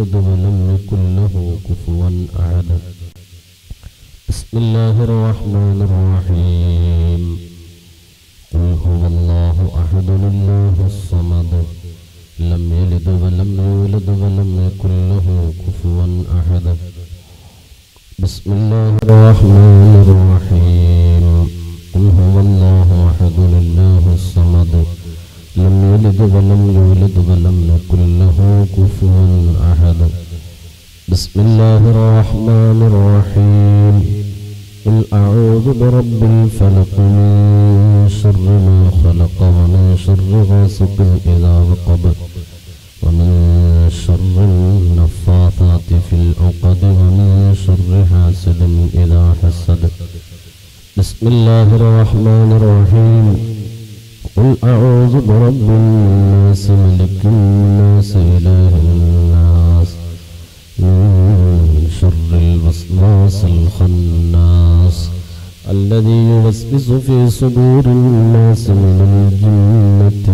يولد ولم يكن له كفوا أحد بسم الله الرحمن الرحيم قل هو الله أحد الله الصمد لم يلد ولم يولد ولم يكن له كفوا أحد بسم الله الرحمن الرحيم قل هو الله أحد الله الصمد لم يلد ولم يولد ولم يكن له كفوا أحد بسم الله الرحمن الرحيم قل أعوذ برب الفلق من شر ما خلق ومن شر غاسق إذا وقب ومن شر النفاثات في العقد ومن شر حاسد إذا حسد بسم الله الرحمن الرحيم قل أعوذ برب الناس ملك الناس إله الناس من شر الوسواس الخناس الذي يوسوس في صدور الناس من الجنة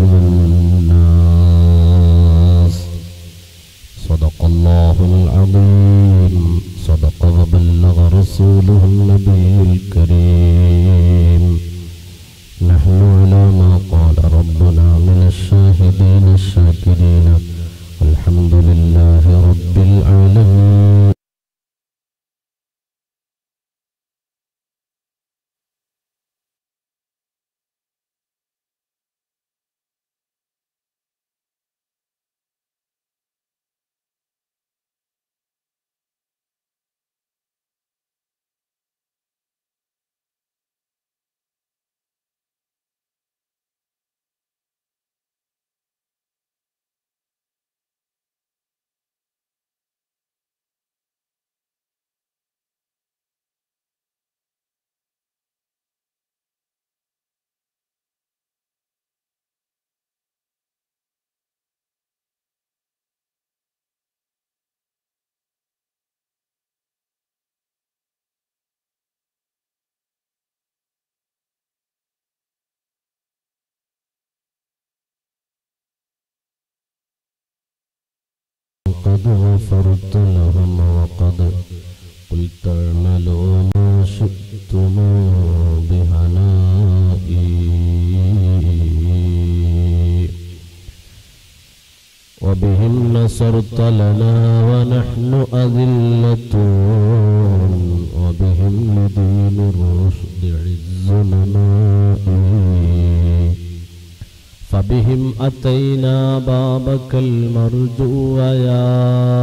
والناس صدق الله العظيم صدق وبلغ رسوله النبي الكريم نحن على ما قال ربنا من الشاهدين الشاكرين والحمد لله رب العالمين قد غفرت لهم وقد قلت اعملوا ما شئتم بهنائي وبهم نصرت لنا ونحن أذلة وبهم لدين الرشد عز نمائي فبهم أتينا بابك المرجو يا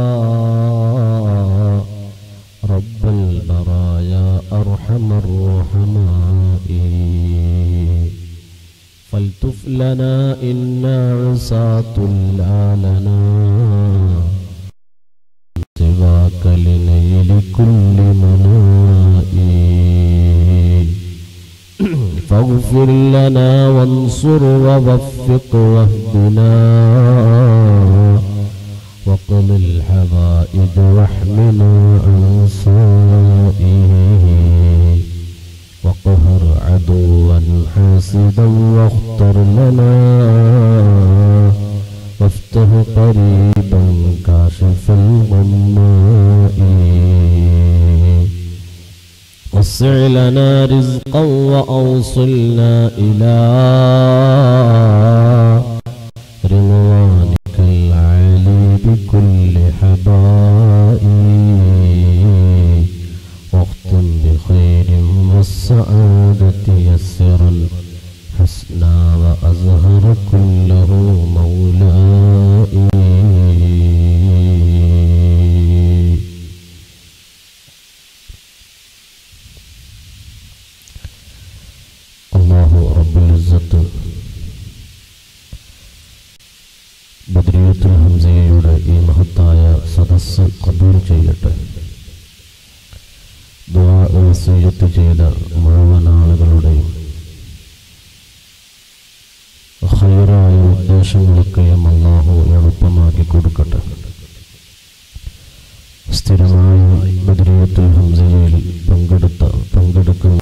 رب البرايا أرحم الرحماء فالتف لنا إنا عصاة لا لنا سواك لنيل كل منائي فاغفر لنا وانصر ووفق واهدنا وقل الحوائج واحمنا عن سائه وقهر عدوا حاسدا واختر لنا وافتح قريبا كاشف الغماء وسع لنا رزقا وأوصلنا إلى رضوانك العالي بكل حبائي واختم بخير والسعادة يسرا حسنا وأزهر كله مولائي അള്ളാഹു റബ്ബുലിസത്ത് ബദ്രിയത്തുൽ ഹംസയുടെ ഈ മഹത്തായ സദസ്സ് കബൂൽ ചെയ്യട്ടെ ദുആ വസിയ്യത്ത് ചെയ്ത മുഴുവൻ ആളുകളുടെയും ഹൈറായ ഉദ്ദേശങ്ങളൊക്കെയും അള്ളാഹു എളുപ്പമാക്കി കൊടുക്കട്ടെ സ്ഥിരമായി ബദ്രിയത്തുൽ ഹംസയിൽ പങ്കെടുത്ത പങ്കെടുക്കുന്ന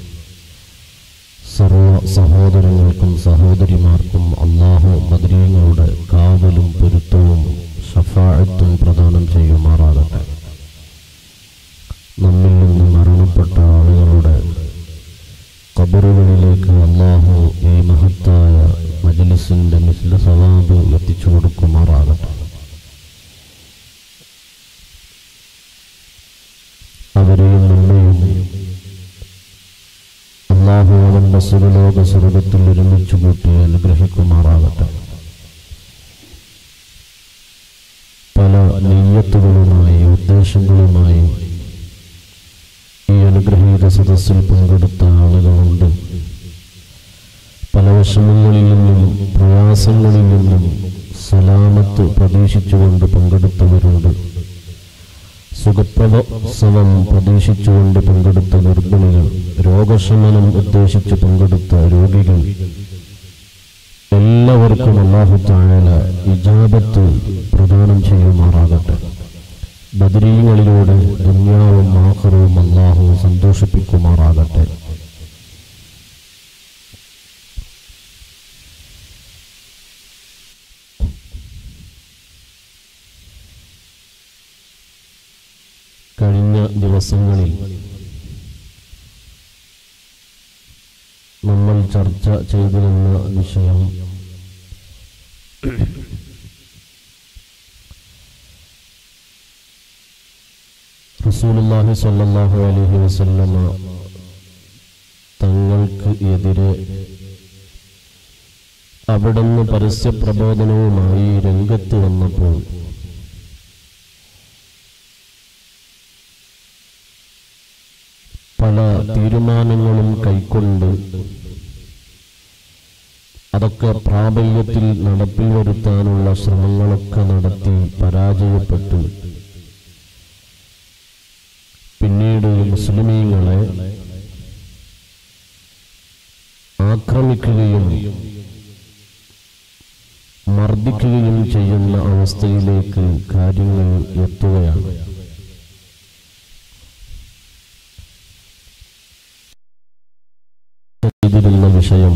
സർവ സഹോദരങ്ങൾക്കും സഹോദരിമാർക്കും അള്ളാഹു മദ്രീങ്ങളുടെ കാവലും പൊരുത്തവും ഷഫാഴത്തും പ്രദാനം പ്രദാനം ചെയ്യുമാറാകട്ടെ നമ്മിൽ നിന്ന് മരണപ്പെട്ട ആളുകളുടെ കബറുകളിലേക്ക് അള്ളാഹു ഈ മഹത്തായ മജലിസിന്റെ മിസ്ല സവാബ് എത്തിച്ചു കൊടുക്കുമാറാകട്ടെ അവരെയും നമ്മയും അള്ളാഹു അവന്റെ സുരലോക സ്വർഗത്തിൽ ഒരുമിച്ച് കൂട്ടി അനുഗ്രഹിക്കുമാറാകട്ടെ പല നെയ്യത്തുകളുമായി ഉദ്ദേശങ്ങളുമായി ഈ അനുഗ്രഹീത സദസ്സിൽ പങ്കെടുത്ത ആളുകളുണ്ട് പല വിഷമങ്ങളിൽ നിന്നും പ്രയാസങ്ങളിൽ നിന്നും സലാമത്ത് പ്രതീക്ഷിച്ചുകൊണ്ട് പങ്കെടുത്തവരുണ്ട് സുഖപ്രവസവം പ്രതീക്ഷിച്ചുകൊണ്ട് പങ്കെടുത്ത ഗർഭിണികൾ രോഗശമനം ഉദ്ദേശിച്ച് പങ്കെടുത്ത രോഗികൾ എല്ലാവർക്കും അള്ളാഹു താഴല ഇജാബത്ത് പ്രദാനം ചെയ്യുമാറാകട്ടെ ബദരീങ്ങളിലൂടെ ദുന്യാവും ആഹ്റവും അള്ളാഹു സന്തോഷിപ്പിക്കുമാറാകട്ടെ കഴിഞ്ഞ ദിവസങ്ങളിൽ നമ്മൾ ചർച്ച ചെയ്തിരുന്ന വിഷയം റസൂലുള്ളാഹി സ്വല്ലല്ലാഹു അലൈഹി വസല്ലമ തങ്ങൾക്ക് എതിരെ അവിടുന്ന് പരസ്യ പ്രബോധനവുമായി രംഗത്ത് വന്നപ്പോൾ പല തീരുമാനങ്ങളും കൈക്കൊണ്ട് അതൊക്കെ പ്രാബല്യത്തിൽ നടപ്പിൽ വരുത്താനുള്ള ശ്രമങ്ങളൊക്കെ നടത്തി പരാജയപ്പെട്ടു പിന്നീട് മുസ്ലിമീങ്ങളെ ആക്രമിക്കുകയും മർദ്ദിക്കുകയും ചെയ്യുന്ന അവസ്ഥയിലേക്ക് കാര്യങ്ങൾ എത്തുകയാണ് ചെയ്തിരുന്ന വിഷയം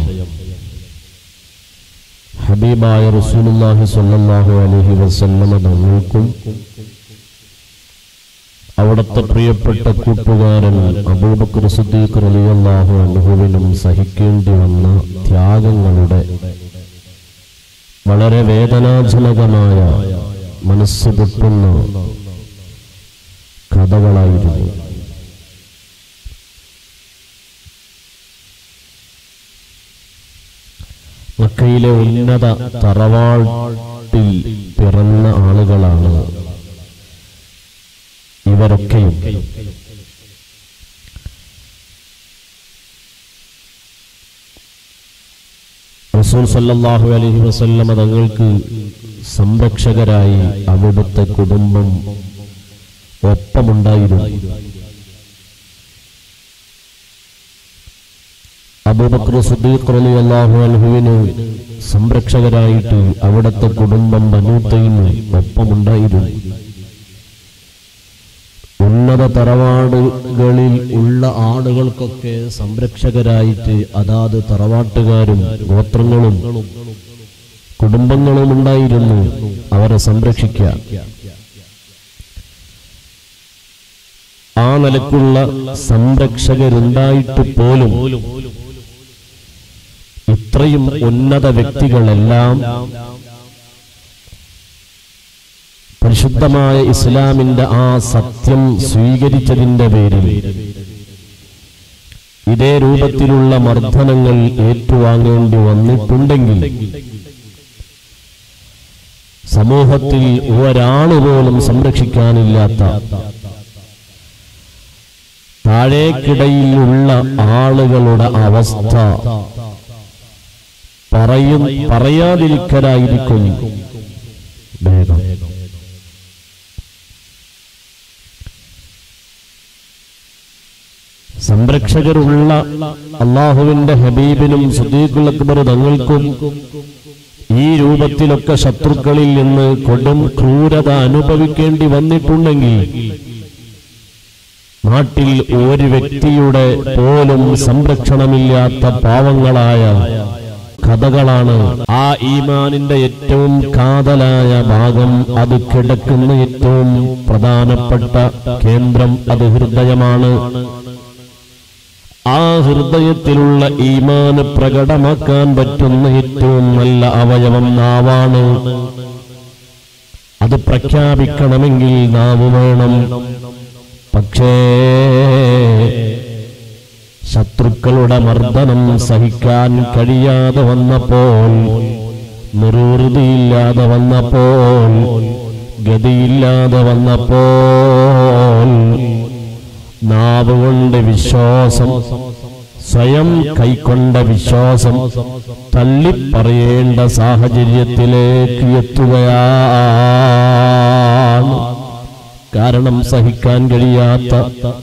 ഹബീബായ റസൂലുള്ളാഹി സ്വല്ലല്ലാഹു അലൈഹി വസല്ലമ തങ്ങൾക്കും അവിടുത്തെ പ്രിയപ്പെട്ട കൂട്ടുകാരൻ അബൂബക്കർ സിദ്ദീഖ് റളിയല്ലാഹു അൻഹുവിനും സഹിക്കേണ്ടി വന്ന ത്യാഗങ്ങളുടെ വളരെ വേദനാജനകമായ മനസ്സ് പൊട്ടുന്ന കഥകളായിരുന്നു മക്കയിലെ ഉന്നത തറവാട്ടിൽ പിറന്ന ആളുകളാണ് ഇവരൊക്കെയും റസൂൽ സല്ലല്ലാഹു അലൈഹി വസല്ലമ തങ്ങൾക്ക് സംരക്ഷകരായി അവിടുത്തെ കുടുംബം ഒപ്പമുണ്ടായിരുന്നു അബൂബക്കർ സുദ്ദീഖ് റളിയല്ലാഹു അൻഹുവിന് സംരക്ഷകരായിട്ട് അവിടുത്തെ കുടുംബം ബനൂത്തയിന് ഒപ്പമുണ്ടായിരുന്നു ഉന്നത തറവാടുകളിൽ ഉള്ള ആളുകൾക്കൊക്കെ സംരക്ഷകരായിട്ട് അതാത് തറവാട്ടുകാരും ഗോത്രങ്ങളും കുടുംബങ്ങളും ഉണ്ടായിരുന്നു അവരെ സംരക്ഷിക്കാൻ ആ നിലക്കുള്ള സംരക്ഷകരുണ്ടായിട്ട് പോലും ഇത്രയും ഉന്നത വ്യക്തികളെല്ലാം പരിശുദ്ധമായ ഇസ്ലാമിന്റെ ആ സത്യം സ്വീകരിച്ചതിന്റെ പേരിൽ ഇതേ രൂപത്തിലുള്ള മർദ്ദനങ്ങൾ ഏറ്റുവാങ്ങേണ്ടി വന്നിട്ടുണ്ടെങ്കിൽ സമൂഹത്തിൽ ഒരാള് പോലും സംരക്ഷിക്കാനില്ലാത്ത താഴേക്കിടയിലുള്ള ആളുകളുടെ അവസ്ഥ പറയും പറയാതിരിക്കലായിരിക്കും ഭേദം സംരക്ഷകരുള്ള അള്ളാഹുവിന്റെ ഹബീബിനും സുദീഖുൽ അക്ബർ തങ്ങൾക്കും ഈ രൂപത്തിലൊക്കെ ശത്രുക്കളിൽ നിന്ന് കൊടും ക്രൂരത അനുഭവിക്കേണ്ടി വന്നിട്ടുണ്ടെങ്കിൽ നാട്ടിൽ ഒരു വ്യക്തിയുടെ പോലും സംരക്ഷണമില്ലാത്ത പാവങ്ങളായ കഥകളാണ് ആ ഈമാനിന്റെ ഏറ്റവും കാതലായ ഭാഗം അത് കിടക്കുന്ന ഏറ്റവും പ്രധാനപ്പെട്ട കേന്ദ്രം അത് ഹൃദയമാണ് ആ ഹൃദയത്തിലുള്ള ഈമാന് പ്രകടമാക്കാൻ പറ്റുന്ന ഏറ്റവും നല്ല അവയവം നാവാണ് അത് പ്രഖ്യാപിക്കണമെങ്കിൽ നാവ് വേണം പക്ഷേ ശത്രുക്കളുടെ മർദ്ദനം സഹിക്കാൻ കഴിയാതെ വന്നപ്പോൾ നിർവൃതിയില്ലാതെ വന്നപ്പോൾ ഗതിയില്ലാതെ വന്നപ്പോൾ നാവ് കൊണ്ട് വിശ്വാസം സ്വയം കൈക്കൊണ്ട വിശ്വാസം തള്ളിപ്പറയേണ്ട സാഹചര്യത്തിലേക്ക് എത്തുകയാണ് കാരണം സഹിക്കാൻ കഴിയാത്ത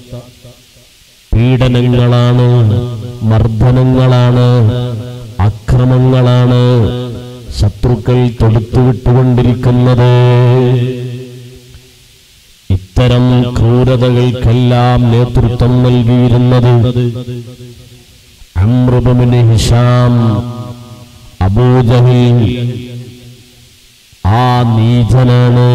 പീഡനങ്ങളാണ് മർദ്ദനങ്ങളാണ് അക്രമങ്ങളാണ് ശത്രുക്കൾ തൊടുത്തുവിട്ടുകൊണ്ടിരിക്കുന്നത് ഇത്തരം ക്രൂരതകൾക്കെല്ലാം നേതൃത്വം നൽകിയിരുന്നത് അമ്രുബിന് ഹിഷാം അബൂജഹിൽ ആ നീചനാണ്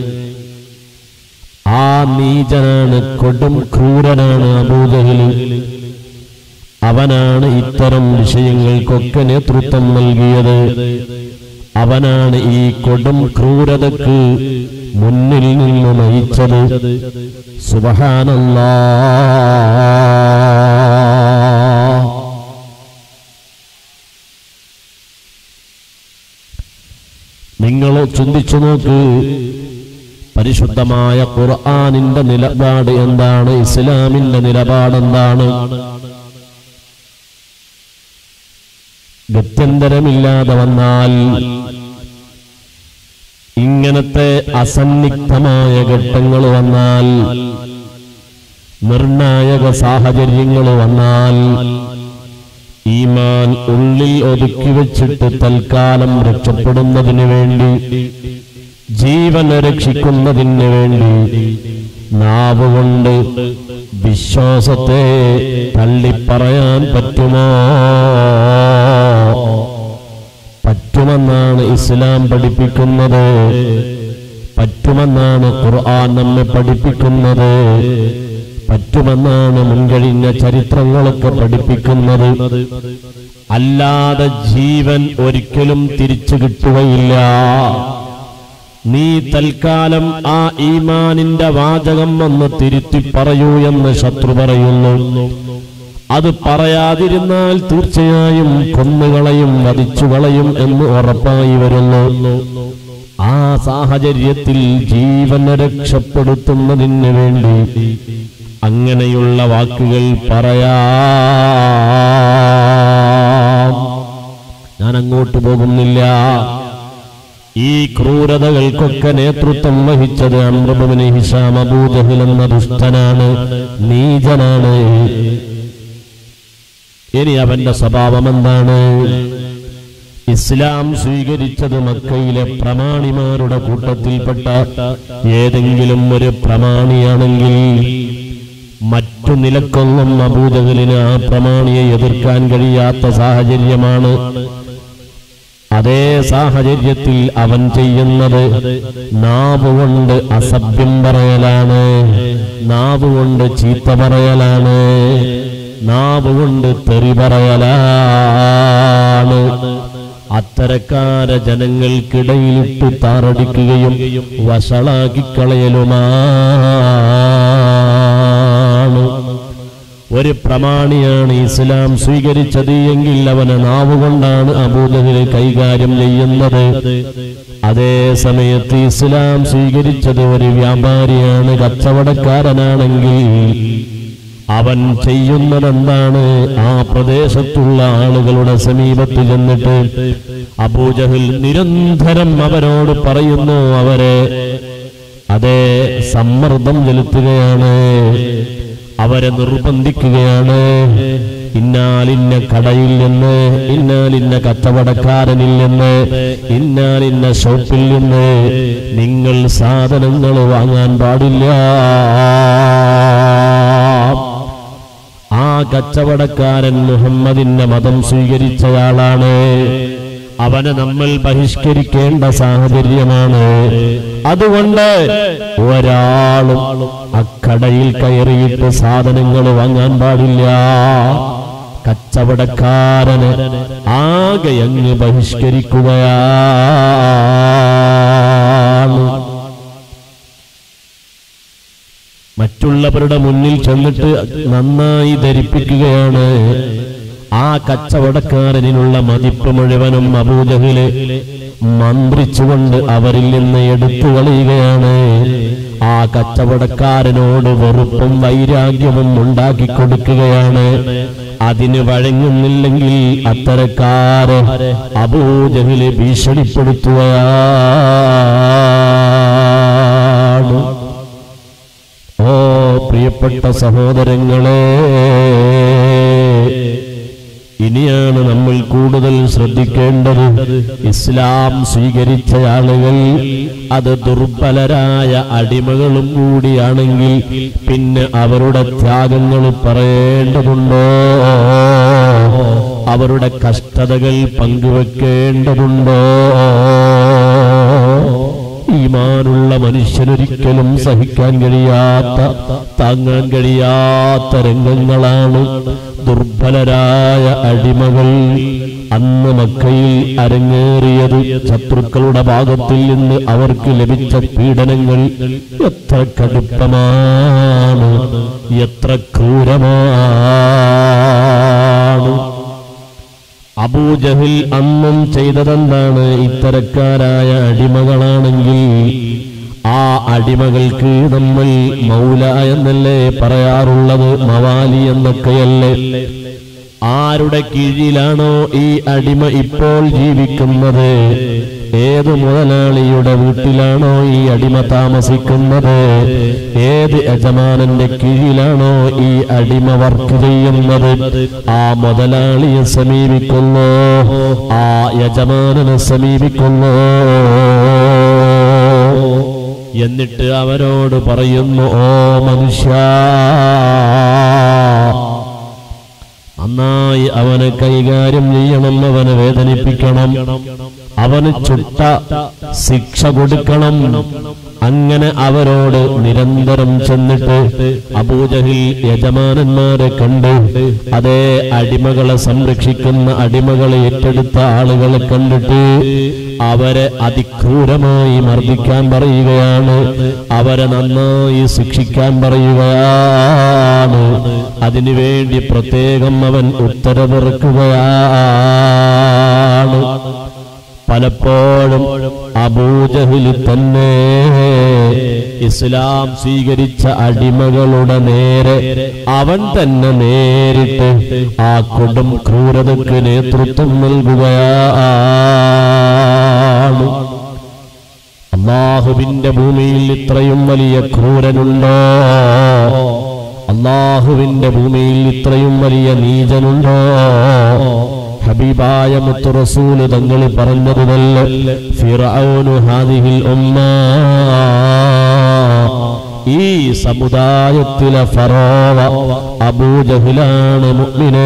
ആ നീചനാണ് കൊടും ക്രൂരനാണ് അബൂജഹിൽ അവനാണ് ഇത്തരം വിഷയങ്ങൾക്കൊക്കെ നേതൃത്വം നൽകിയത് അവനാണ് ഈ കൊടും ക്രൂരതക്ക് മുന്നിൽ നിന്ന് നയിച്ചത് സുബഹാനല്ലാ നിങ്ങൾ ചിന്തിച്ചു നോക്ക് പരിശുദ്ധമായ ഖുർആാനിന്റെ നിലപാട് എന്താണ് ഇസ്ലാമിന്റെ നിലപാട് എന്താണ് ഗത്യന്തരമില്ലാതെ വന്നാൽ ഇങ്ങനത്തെ അസന്നിഗ്ധമായ ഘട്ടങ്ങൾ വന്നാൽ നിർണായക സാഹചര്യങ്ങൾ വന്നാൽ ഈമാൻ ഉള്ളിൽ ഒതുക്കി വെച്ചിട്ട് തൽക്കാലം രക്ഷപ്പെടുന്നതിന് വേണ്ടി ജീവനെ രക്ഷിക്കുന്നതിന് വേണ്ടി നാവ് കൊണ്ട് വിശ്വാസത്തെ തള്ളിപ്പറയാൻ പറ്റുമോ പറ്റുമെന്നാണ് ഇസ്ലാം പഠിപ്പിക്കുന്നത് പറ്റുമെന്നാണ് ഖുർആൻ നമ്മെ പഠിപ്പിക്കുന്നത് പറ്റുമെന്നാണ് മുൻകഴിഞ്ഞ ചരിത്രങ്ങളൊക്കെ പഠിപ്പിക്കുന്നത് അല്ലാതെ ജീവൻ ഒരിക്കലും തിരിച്ചു കിട്ടുകയില്ല നീ തൽക്കാലം ആ ഈമാനിന്റെ വാചകം ഒന്ന് തിരുത്തി പറയൂ എന്ന് ശത്രു പറയുന്നു അത് പറയാതിരുന്നാൽ തീർച്ചയായും കൊന്നുകളയും വധിച്ചുകളയും എന്ന് ഉറപ്പായി വരുന്നു ആ സാഹചര്യത്തിൽ ജീവനെ രക്ഷപ്പെടുത്തുന്നതിന് വേണ്ടി അങ്ങനെയുള്ള വാക്കുകൾ പറയാം ഞാൻ അങ്ങോട്ട് പോകുന്നില്ല ഈ ക്രൂരതകൾക്കൊക്കെ നേതൃത്വം വഹിച്ചത് അമ്രബിന് ഹിഷാം അബൂജഹിൽ എന്ന ദുഷ്ടനാണ് നീചനാണ് ഇനി അവന്റെ സ്വഭാവം എന്താണ് ഇസ്ലാം സ്വീകരിച്ചത് മക്കയിലെ പ്രമാണിമാരുടെ കൂട്ടത്തിൽപ്പെട്ട ഏതെങ്കിലും ഒരു പ്രമാണിയാണെങ്കിൽ മറ്റു നിലക്കൊന്നും അബൂജഹലിന് ആ പ്രമാണിയെ എതിർക്കാൻ കഴിയാത്ത സാഹചര്യമാണ് അതേ സാഹചര്യത്തിൽ അവൻ ചെയ്യുന്നത് നാവുകൊണ്ട് അസഭ്യം പറയലാണ് നാവുകൊണ്ട് ചീത്ത പറയലാണ് നാവുകൊണ്ട് തെറി പറയലാണ് അത്തരക്കാര ജനങ്ങൾക്കിടയിലിട്ട് താറടിക്കുകയും വഷളാക്കി കളയലുമാണ് ഒരു പ്രമാണിയാണ് ഇസ്ലാം സ്വീകരിച്ചത് എങ്കിൽ അവന് നാവുകൊണ്ടാണ് അബൂദഹിനെ കൈകാര്യം ചെയ്യുന്നത് അതേ സമയത്ത് ഇസ്ലാം സ്വീകരിച്ചത് ഒരു വ്യാപാരിയാണ് കച്ചവടക്കാരനാണെങ്കിൽ അവൻ ചെയ്യുന്നതെന്താണ് ആ പ്രദേശത്തുള്ള ആളുകളുടെ സമീപത്ത് ചെന്നിട്ട് അബൂജഹിൽ നിരന്തരം അവരോട് പറയുന്നു അവരെ അതേ സമ്മർദ്ദം ചെലുത്തുകയാണ് അവരെ നിർബന്ധിക്കുകയാണ് ഇന്നാലിന്ന കടയിൽ നിന്ന് ഇന്നാലിന്ന കച്ചവടക്കാരനിൽ നിന്ന് ഇന്നാലിന്ന ഷോപ്പിൽ നിന്ന് നിങ്ങൾ സാധനങ്ങൾ വാങ്ങാൻ പാടില്ല ആ കച്ചവടക്കാരൻ മുഹമ്മദിന്റെ മതം സ്വീകരിച്ചയാളാണ് അവനെ നമ്മൾ ബഹിഷ്കരിക്കേണ്ട സാഹചര്യമാണ് അതുകൊണ്ട് ഒരാളും അക്കടയിൽ കയറിയിട്ട് സാധനങ്ങൾ വാങ്ങാൻ പാടില്ല കച്ചവടക്കാരന് ആകെ അങ്ങ് ബഹിഷ്കരിക്കുകയാണ് മറ്റുള്ളവരുടെ മുന്നിൽ ചെന്നിട്ട് നന്നായി ധരിപ്പിക്കുകയാണ് ആ കച്ചവടക്കാരനുള്ള മതിപ്പ് മുഴുവനും അബൂജഹില് മന്ത്രിച്ചുകൊണ്ട് അവരിൽ നിന്ന് എടുത്തു കളയുകയാണ് ആ കച്ചവടക്കാരനോട് വെറുപ്പും വൈരാഗ്യവും ഉണ്ടാക്കി കൊടുക്കുകയാണ് അതിന് വഴങ്ങുന്നില്ലെങ്കിൽ അത്തരക്കാര് അബൂജഹില് ഭീഷണിപ്പെടുത്തുകയാണ് ഓ പ്രിയപ്പെട്ട സഹോദരങ്ങളെ ഇനിയാണ് നമ്മൾ കൂടുതൽ ശ്രദ്ധിക്കേണ്ടത് ഇസ്ലാം സ്വീകരിച്ച ആളുകൾ അത് ദുർബലരായ അടിമകളും കൂടിയാണെങ്കിൽ പിന്നെ അവരുടെ ത്യാഗങ്ങൾ പറയേണ്ടതുണ്ടോ അവരുടെ കഷ്ടതകൾ പങ്കുവെക്കേണ്ടതുണ്ടോ ഈമാനുള്ള മനുഷ്യനൊരിക്കലും സഹിക്കാൻ കഴിയാത്ത താങ്ങാൻ കഴിയാത്ത രംഗങ്ങളാണ് ദുർബലരായ അടിമകൾ അന്ന് മക്കയിൽ അരങ്ങേറിയത് ശത്രുക്കളുടെ ഭാഗത്തിൽ നിന്ന് അവർക്ക് ലഭിച്ച പീഡനങ്ങൾ എത്ര കടുപ്പമാണ് എത്ര ക്രൂരമാണ് അബൂജഹിൽ അന്നും ചെയ്തതെന്താണ് ഇത്തരക്കാരായ അടിമകളാണെങ്കിൽ ആ അടിമകൾക്ക് നമ്മൾ മൗല എന്നല്ലേ പറയാറുള്ളത് മവാലി എന്നൊക്കെയല്ലേ ആരുടെ കീഴിലാണോ ഈ അടിമ ഇപ്പോൾ ജീവിക്കുന്നത് ഏത് മുതലാളിയുടെ വീട്ടിലാണോ ഈ അടിമ താമസിക്കുന്നത് ഏത് യജമാനന്റെ കീഴിലാണോ ഈ അടിമ വർക്ക് ചെയ്യുന്നത് ആ മുതലാളിയെ സമീപിക്കുന്നു ആ യജമാനനെ സമീപിക്കുന്നു എന്നിട്ട് അവരോട് പറയുന്നു ഓ മനുഷ്യ നന്നായി അവനെ കൈകാര്യം ചെയ്യണം അവനെ വേദനിപ്പിക്കണം അവന് ചുട്ട ശിക്ഷ കൊടുക്കണം അങ്ങനെ അവരോട് നിരന്തരം ചെന്നിട്ട് അബൂജഹിൽ യജമാനന്മാരെ കണ്ട് അതേ അടിമകളെ സംരക്ഷിക്കുന്ന അടിമകളെ ഏറ്റെടുത്ത ആളുകളെ കണ്ടിട്ട് അവരെ അതിക്രൂരമായി മർദ്ദിക്കാൻ പറയുകയാണ് അവരെ നന്നായി ശിക്ഷിക്കാൻ പറയുകയാണ് അതിനുവേണ്ടി പ്രത്യേകം അവൻ ഉത്തരവിറക്കുകയാണ് പലപ്പോഴും അബൂജഹില് തന്നെ ഇസ്ലാം സ്വീകരിച്ച അടിമകളുടെ നേരെ അവൻ തന്നെ നേരിട്ട് ആ കൊടും ക്രൂരതയ്ക്ക് നേതൃത്വം നൽകുകയാണ് അള്ളാഹുവിന്റെ ഭൂമിയിൽ ഇത്രയും വലിയ ക്രൂരനുണ്ടോ അള്ളാഹുവിന്റെ ഭൂമിയിൽ ഇത്രയും വലിയ നീചനുണ്ടോ ഹബീബായ മുത്തു റസൂല് തങ്ങൾ പറഞ്ഞതുമല്ല ഫിറഔനു ഹാദിഹിൽ ഉമ്മ ഈ സമുദായത്തിലെ ഫറോവ അബൂജഹിലാണ് മുഅ്മിനേ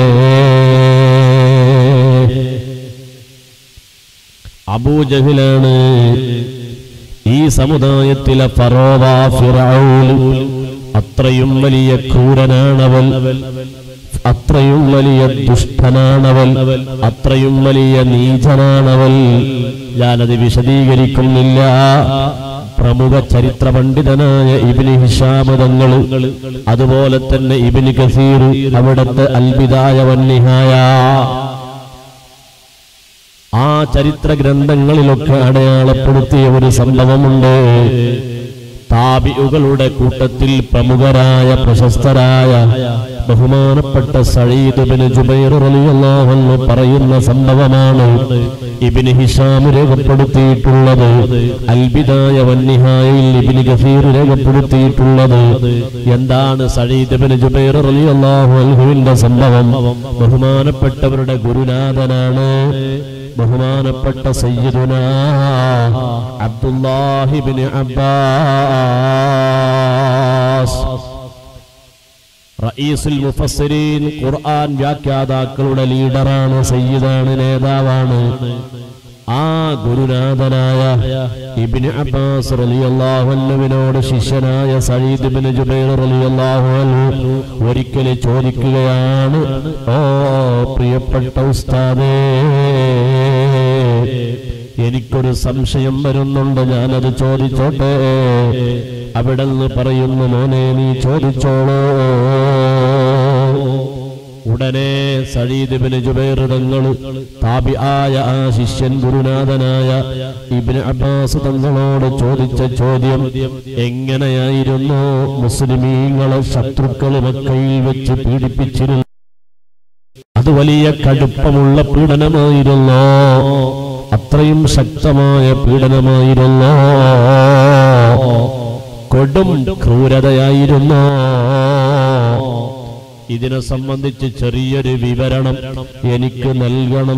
അബൂജഹിലാണ് ഈ സമുദായത്തിലെ ഫറോവ ഫിറഔൻ അത്രയും വലിയ ക്രൂരനാണവൻ അത്രയും വലിയ ദുഷ്ടനാണവൻ അത്രയും വലിയ നീചനാണവൻ ഞാനത് വിശദീകരിക്കുന്നില്ല പ്രമുഖ ചരിത്ര പണ്ഡിതനായ ഇബിന് ഹിഷാമതങ്ങള് അതുപോലെ തന്നെ ഇബിന് കസീർ അവിടത്തെ അൽബിദായ വന്യഹായ ആ ചരിത്ര ഗ്രന്ഥങ്ങളിലൊക്കെ അടയാളപ്പെടുത്തിയ ഒരു സംഭവമുണ്ട് താബിയുകളുടെ കൂട്ടത്തിൽ പ്രമുഖരായ പ്രശസ്തരായ ബഹുമാനപ്പെട്ട സഴീദ് ബിൻ ജുബൈർ റളിയല്ലാഹു അൻഹു പറയുന്ന സംഭവമാണ് ഇബ്നു ഹിഷാം രേഖപ്പെടുത്തിയിട്ടുള്ളത് അൽബിദായ വന്നിഹായിൽ ഇബ്നു ഗഫീർ രേഖപ്പെടുത്തിയിട്ടുള്ളത് എന്താണ് സഴീദ് ബിൻ ജുബൈർ റളിയല്ലാഹു അൻഹുവിന്റെ സംഭവം ബഹുമാനപ്പെട്ടവരുടെ ഗുരുനാഥനാണ് ബഹുമാനപ്പെട്ട സയ്യിദുന അബ്ദുല്ലാഹിബിന് അബ്ബാസ് റഈസുൽ മുഫസ്സിരീൻ ഖുർആൻ വ്യാഖ്യാതാക്കളുടെ ലീഡറാണ് സയ്യിദാണ് നേതാവാണ് ആ ഗുരുനാഥനായ ഇബ്നു അബ്ബാസ് റളിയല്ലാഹു അൻഹുവിനോട് ശിഷ്യനായ സഈദ് ഇബ്നു ജുബൈർ റളിയല്ലാഹു അൻഹു ഒരിക്കൽ ചോദിക്കുകയാണ് ഓ പ്രിയപ്പെട്ട ഉസ്താദേ എനിക്കൊരു സംശയം വരുന്നുണ്ട് ഞാനത് ചോദിച്ചോട്ടെ അവിടെ നിന്ന് പറയുന്നു മോനെ നീ ചോദിച്ചോളൂ ഉടനെ സഴീദ് ഇബ്നു ജുബൈർ തങ്ങൾ താബിആയ ആ ശിഷ്യൻ ഗുരുനാഥനായ ഇബ്നു അബ്ബാസ് തങ്ങളോട് ചോദിച്ച ചോദ്യം എങ്ങനെയായിരുന്നു മുസ്ലിമീങ്ങളെ ശത്രുക്കൾ മക്കയിൽ വെച്ച് പീഡിപ്പിച്ചിരുന്നു അത് വലിയ കടുപ്പമുള്ള പീഡനമായിരുന്നോ അത്രയും ശക്തമായ പീഡനമായിരുന്നോ കൊടും ക്രൂരതയായിരുന്നോ ഇതിനെ സംബന്ധിച്ച് ചെറിയൊരു വിവരണം എനിക്ക് നൽകണം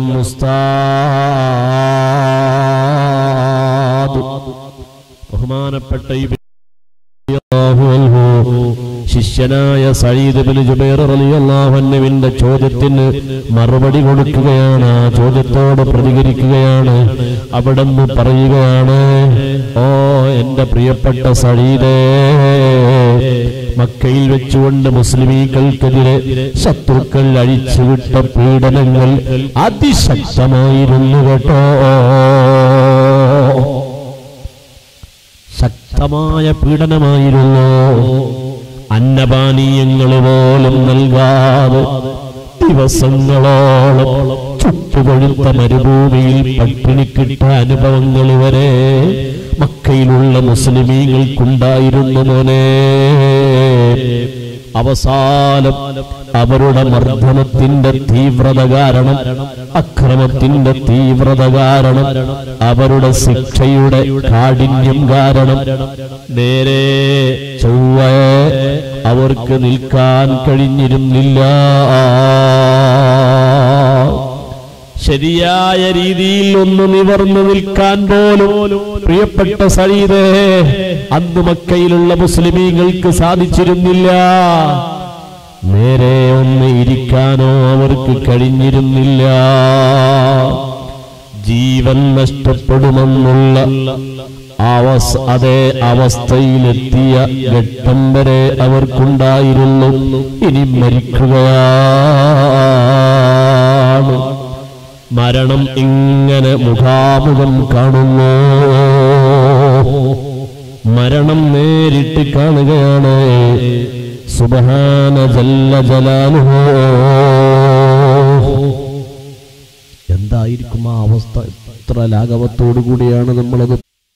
ഉസ്താദ് ബഹുമാനപ്പെട്ട ഈ റളിയല്ലാഹു അൻഹു ശിഷ്യനായ സയ്യിദ് ഇബ്നു ജുബൈർ റളിയല്ലാഹു അൻഹുവിന്റെ ചോദ്യത്തിന് മറുപടി കൊടുക്കുകയാണ് ആ ചോദ്യത്തോട് പ്രതികരിക്കുകയാണ് അവിടെ നിന്ന് പറയുകയാണ് ഓ എന്റെ പ്രിയപ്പെട്ട സഴീദേ മക്കയിൽ വെച്ചുകൊണ്ട് മുസ്ലിമീകൾക്കെതിരെ ശത്രുക്കൾ അഴിച്ചുവിട്ട പീഡനങ്ങൾ അതിശക്തമായിരുന്നു കേട്ടോ ശക്തമായ പീഡനമായിരുന്നു അന്നപാനീയങ്ങൾ പോലും നൽകാതെ ദിവസങ്ങളോളം ചുട്ടുപഴുത്ത മരുഭൂമിയിൽ പട്ടിണിക്കിട്ട അനുഭവങ്ങൾ വരെ മക്കയിലുള്ള മുസ്ലിമീങ്ങൾക്കുണ്ടായിരുന്നു മോനെ അവസാനം അവരുടെ മർദ്ദനത്തിന്റെ തീവ്രത കാരണം അക്രമത്തിന്റെ തീവ്രത കാരണം അവരുടെ ശിക്ഷയുടെ കാഠിന്യം കാരണം നേരെ ചൊവ്വ അവർക്ക് നിൽക്കാൻ കഴിഞ്ഞിരുന്നില്ല ശരിയായ രീതിയിൽ ഒന്ന് നിവർന്നു നിൽക്കാൻ പോലും പ്രിയപ്പെട്ട സരീതേ അന്ന് മക്കയിലുള്ള മുസ്ലിമീങ്ങൾക്ക് സാധിച്ചിരുന്നില്ല നേരെ ഒന്ന് ഇരിക്കാനോ അവർക്ക് കഴിഞ്ഞിരുന്നില്ല ജീവൻ നഷ്ടപ്പെടുമെന്നുള്ള അവസ് അതേ അവസ്ഥയിലെത്തിയ ഘട്ടം വരെ അവർക്കുണ്ടായിരുന്നു ഇനി മരിക്കുകയാണ് മരണം ഇങ്ങനെ മുഖാമുഖം കാണുന്നു മരണം നേരിട്ട് കാണുകയാണ് സുബഹാന ജല്ല ജലാലുഹോ എന്തായിരിക്കും ആ അവസ്ഥ എത്ര ലാഘവത്തോടു കൂടിയാണ് നമ്മളത്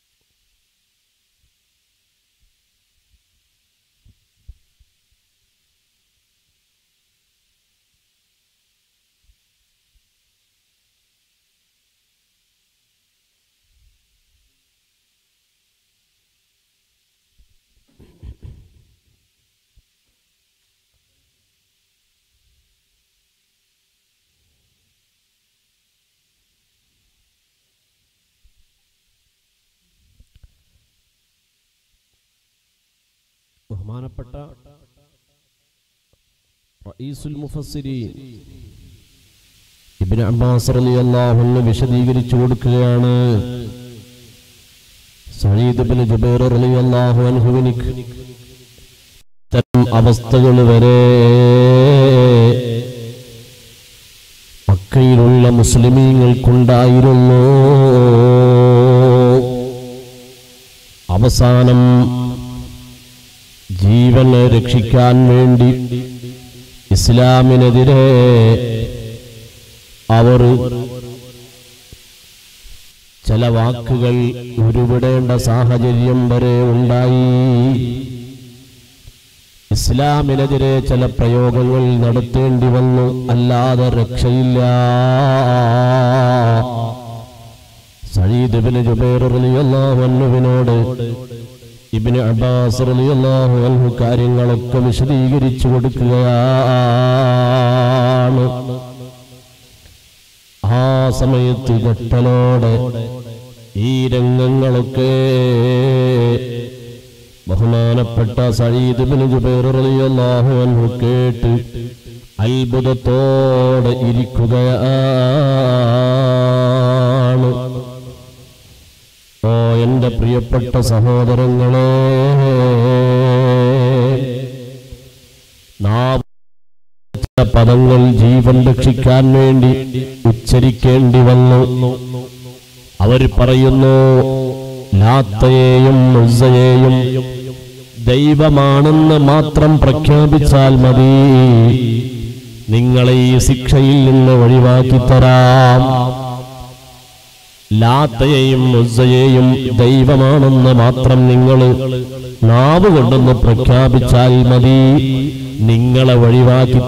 ബഹുമാനപ്പെട്ട റഈസുൽ മുഫസ്സിരീൻ ഇബ്നു അബ്ബാസ് റളിയല്ലാഹു അൻഹു വിശദീകരിച്ചു കൊടുക്കുകയാണ് സഈദ് ഇബ്നു ജുബൈർ റളിയല്ലാഹു അൻഹുവിന് ഇത്തരം അവസ്ഥകൾ വരെ മക്കയിലുള്ള മുസ്ലിമീങ്ങൾക്കുണ്ടായിരുന്നു അവസാനം ജീവനെ രക്ഷിക്കാൻ വേണ്ടി ഇസ്ലാമിനെതിരെ അവർ ചില വാക്കുകൾ ഉരുവിടേണ്ട സാഹചര്യം വരെ ഉണ്ടായി ഇസ്ലാമിനെതിരെ ചില പ്രയോഗങ്ങൾ നടത്തേണ്ടി വന്നു അല്ലാതെ രക്ഷയില്ല സയ്യിദ് ഇബ്നു ജുബൈർ റളിയല്ലാഹു അൻഹുവിനോട് ഇബ്നു അബ്ബാസ് റളിയല്ലാഹു അൻഹു കാര്യങ്ങളൊക്കെ വിശദീകരിച്ചു കൊടുക്കുകയാണ് ആ സമയത്ത് ഘട്ടലോടെ ഈ രംഗങ്ങളൊക്കെ ബഹുമാനപ്പെട്ട സയ്യിദ് ബിൻ ജുബൈർ റളിയല്ലാഹു അൻഹു കേട്ട് അത്ഭുതത്തോടെ ഇരിക്കുകയാണ് ഓ എന്റെ പ്രിയപ്പെട്ട സഹോദരങ്ങളെ നാം ചില പദങ്ങൾ ജീവൻ രക്ഷിക്കാൻ വേണ്ടി ഉച്ചരിക്കേണ്ടി വന്നു അവർ പറയുന്നു ലാത്തയെയും ഉസ്സയെയും ദൈവമാണെന്ന് മാത്രം പ്രഖ്യാപിച്ചാൽ മതി നിങ്ങളെ ഈ ശിക്ഷയിൽ നിന്ന് ഒഴിവാക്കി തരാം ലാത്തയെയും ഉസ്സയെയും ദൈവമാണെന്ന് മാത്രം നിങ്ങൾ നാവ് കൊണ്ടൊന്ന് പ്രഖ്യാപിച്ചാൽ മതി നിങ്ങളെ ഒഴിവാക്കി